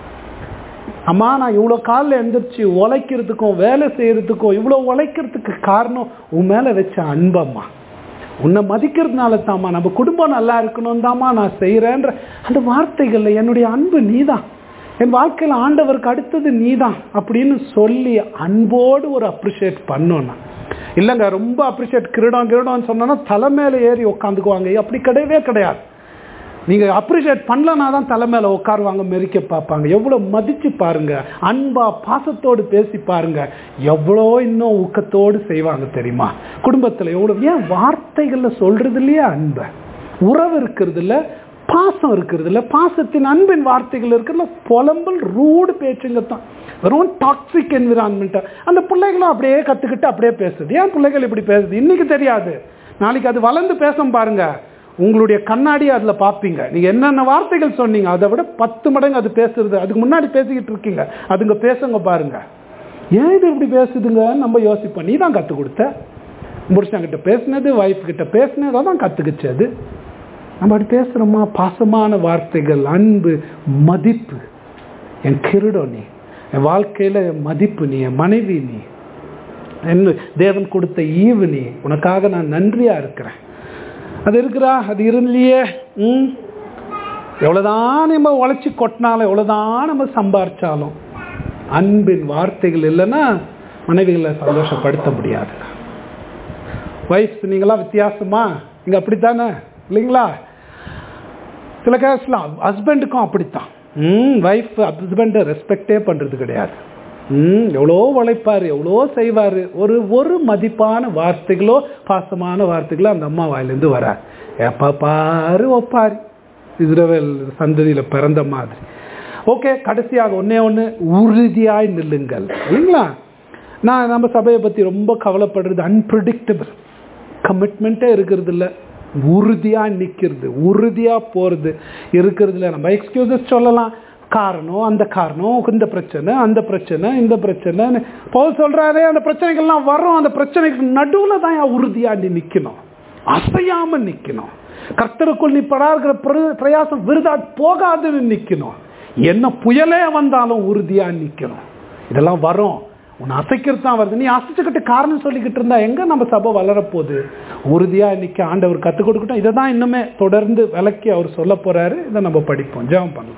அம்மா நான் இவ்வளோ காலில் எழுந்திரிச்சு உழைக்கிறதுக்கும் வேலை செய்யறதுக்கும் இவ்வளோ உழைக்கிறதுக்கு காரணம் உன் மேலே வச்ச அன்பம்மா உன்னை மதிக்கிறதுனால தாம்மா நம்ம குடும்பம் நல்லா இருக்கணும் தாம்மா நான் செய்கிறேன்ற அந்த வார்த்தைகளில் என்னுடைய அன்பு நீதான் என் வாழ்க்கையில் ஆண்டவருக்கு அடுத்தது நீதான் அப்படின்னு சொல்லி அன்போடு ஒரு அப்ரிஷியேட் பண்ணோம் நான் இல்லைங்க ரொம்ப அப்ரிஷியேட் கிரீடம் கிரீடம்னு சொன்னோன்னா தலை மேலே ஏறி உட்காந்துக்குவாங்க அப்படி கிடையவே கிடையாது நீங்கள் அப்ரிஷியேட் பண்ணலனா தான் தலை மேலே உட்காருவாங்க மெரிக்க பார்ப்பாங்க எவ்வளோ மதிச்சு பாருங்க அன்பா பாசத்தோடு பேசி பாருங்க எவ்வளோ இன்னும் ஊக்கத்தோடு செய்வாங்க தெரியுமா குடும்பத்தில் எவ்வளோ ஏன் வார்த்தைகளில் சொல்றது இல்லையா அன்பை உறவு இருக்கிறது இல்ல பாசம் இருக்கிறது இல்ல பாசத்தின் அன்பின் வார்த்தைகள் இருக்கிறதுல புலம்பல் ரூடு பேச்சுங்க தான் வெறும் டாக்ஸிக் என்விரான்மெண்ட் அந்த பிள்ளைகளும் அப்படியே கற்றுக்கிட்டு அப்படியே பேசுது ஏன் பிள்ளைகள் இப்படி பேசுது இன்னைக்கு தெரியாது நாளைக்கு அது வளர்ந்து பேசும் பாருங்க உங்களுடைய கண்ணாடி அதில் பார்ப்பீங்க நீங்கள் என்னென்ன வார்த்தைகள் சொன்னீங்க அதை விட பத்து மடங்கு அது பேசுறது அதுக்கு முன்னாடி பேசிக்கிட்டு இருக்கீங்க அதுங்க பேசுங்க பாருங்க ஏன் இது இப்படி பேசுதுங்க நம்ம யோசிப்போம் நீ தான் கற்றுக் கொடுத்த புருஷன்கிட்ட பேசுனது ஒய்ஃப் கிட்ட பேசுனது அதான் கற்றுக்குச்சு அது நம்ம அப்படி பேசுகிறோமா பாசமான வார்த்தைகள் அன்பு மதிப்பு என் கிருடம் நீ என் வாழ்க்கையில் என் மதிப்பு நீ என் மனைவி நீ என்ன தேவன் கொடுத்த ஈவு நீ உனக்காக நான் நன்றியாக இருக்கிறேன் அது இருக்கிறா அது இருந்தலையே ம் எவ்வளோதான் நம்ம உழைச்சி கொட்டினாலும் எவ்வளோதான் நம்ம சம்பாரிச்சாலும் அன்பின் வார்த்தைகள் இல்லைன்னா மனைவிகளை சந்தோஷப்படுத்த முடியாது ஒய்ஃப்ஸ் நீங்களாம் வித்தியாசமா இங்கே அப்படித்தானே இல்லைங்களா சில கேஸில் ஹஸ்பண்டுக்கும் அப்படித்தான் ம் ஒய்ஃப் ஹஸ்பண்டை ரெஸ்பெக்டே பண்ணுறது கிடையாது ம் எவ்வளோ உழைப்பார் எவ்வளோ செய்வார் ஒரு ஒரு மதிப்பான வார்த்தைகளோ பாசமான வார்த்தைகளோ அந்த அம்மா வாயிலேருந்து வராது எப்போ பாரு ஒப்பாரி இஸ்ரவேல் சந்ததியில் பிறந்த மாதிரி ஓகே கடைசியாக ஒன்றே ஒன்று உறுதியாய் நில்லுங்கள் இல்லைங்களா நான் நம்ம சபையை பற்றி ரொம்ப கவலைப்படுறது அன்பிரடிக்டபிள் கமிட்மெண்ட்டே இருக்கிறது இல்லை உறுதியாக நிற்கிறது உறுதியாக போகிறது இருக்கிறது இல்லை நம்ம எக்ஸ்கியூசஸ் சொல்லலாம் காரணம் அந்த காரணம் இந்த பிரச்சனை அந்த பிரச்சனை இந்த பிரச்சனைன்னு பவுல் சொல்கிறாரே அந்த பிரச்சனைகள்லாம் வரும் அந்த பிரச்சனைக்கு நடுவில் தான் என் உறுதியாக நீ நிற்கணும் அசையாமல் நிற்கணும் கர்த்தருக்குள் நீ படாருக்கிற பிரயாசம் விருதா போகாதுன்னு நிற்கணும் என்ன புயலே வந்தாலும் உறுதியாக நிற்கணும் இதெல்லாம் வரும் உன்னை அசைக்கிறது தான் வருது நீ அசைச்சுக்கிட்டு காரணம் சொல்லிக்கிட்டு இருந்தா எங்க நம்ம சபை வளரப்போகுது உறுதியா இன்னைக்கு ஆண்டவர் கற்றுக் கொடுக்கட்டும் இதை தான் இன்னுமே தொடர்ந்து விளக்கி அவர் சொல்ல போறாரு இதை நம்ம படிப்போம் ஜெபம் பண்ணலாம்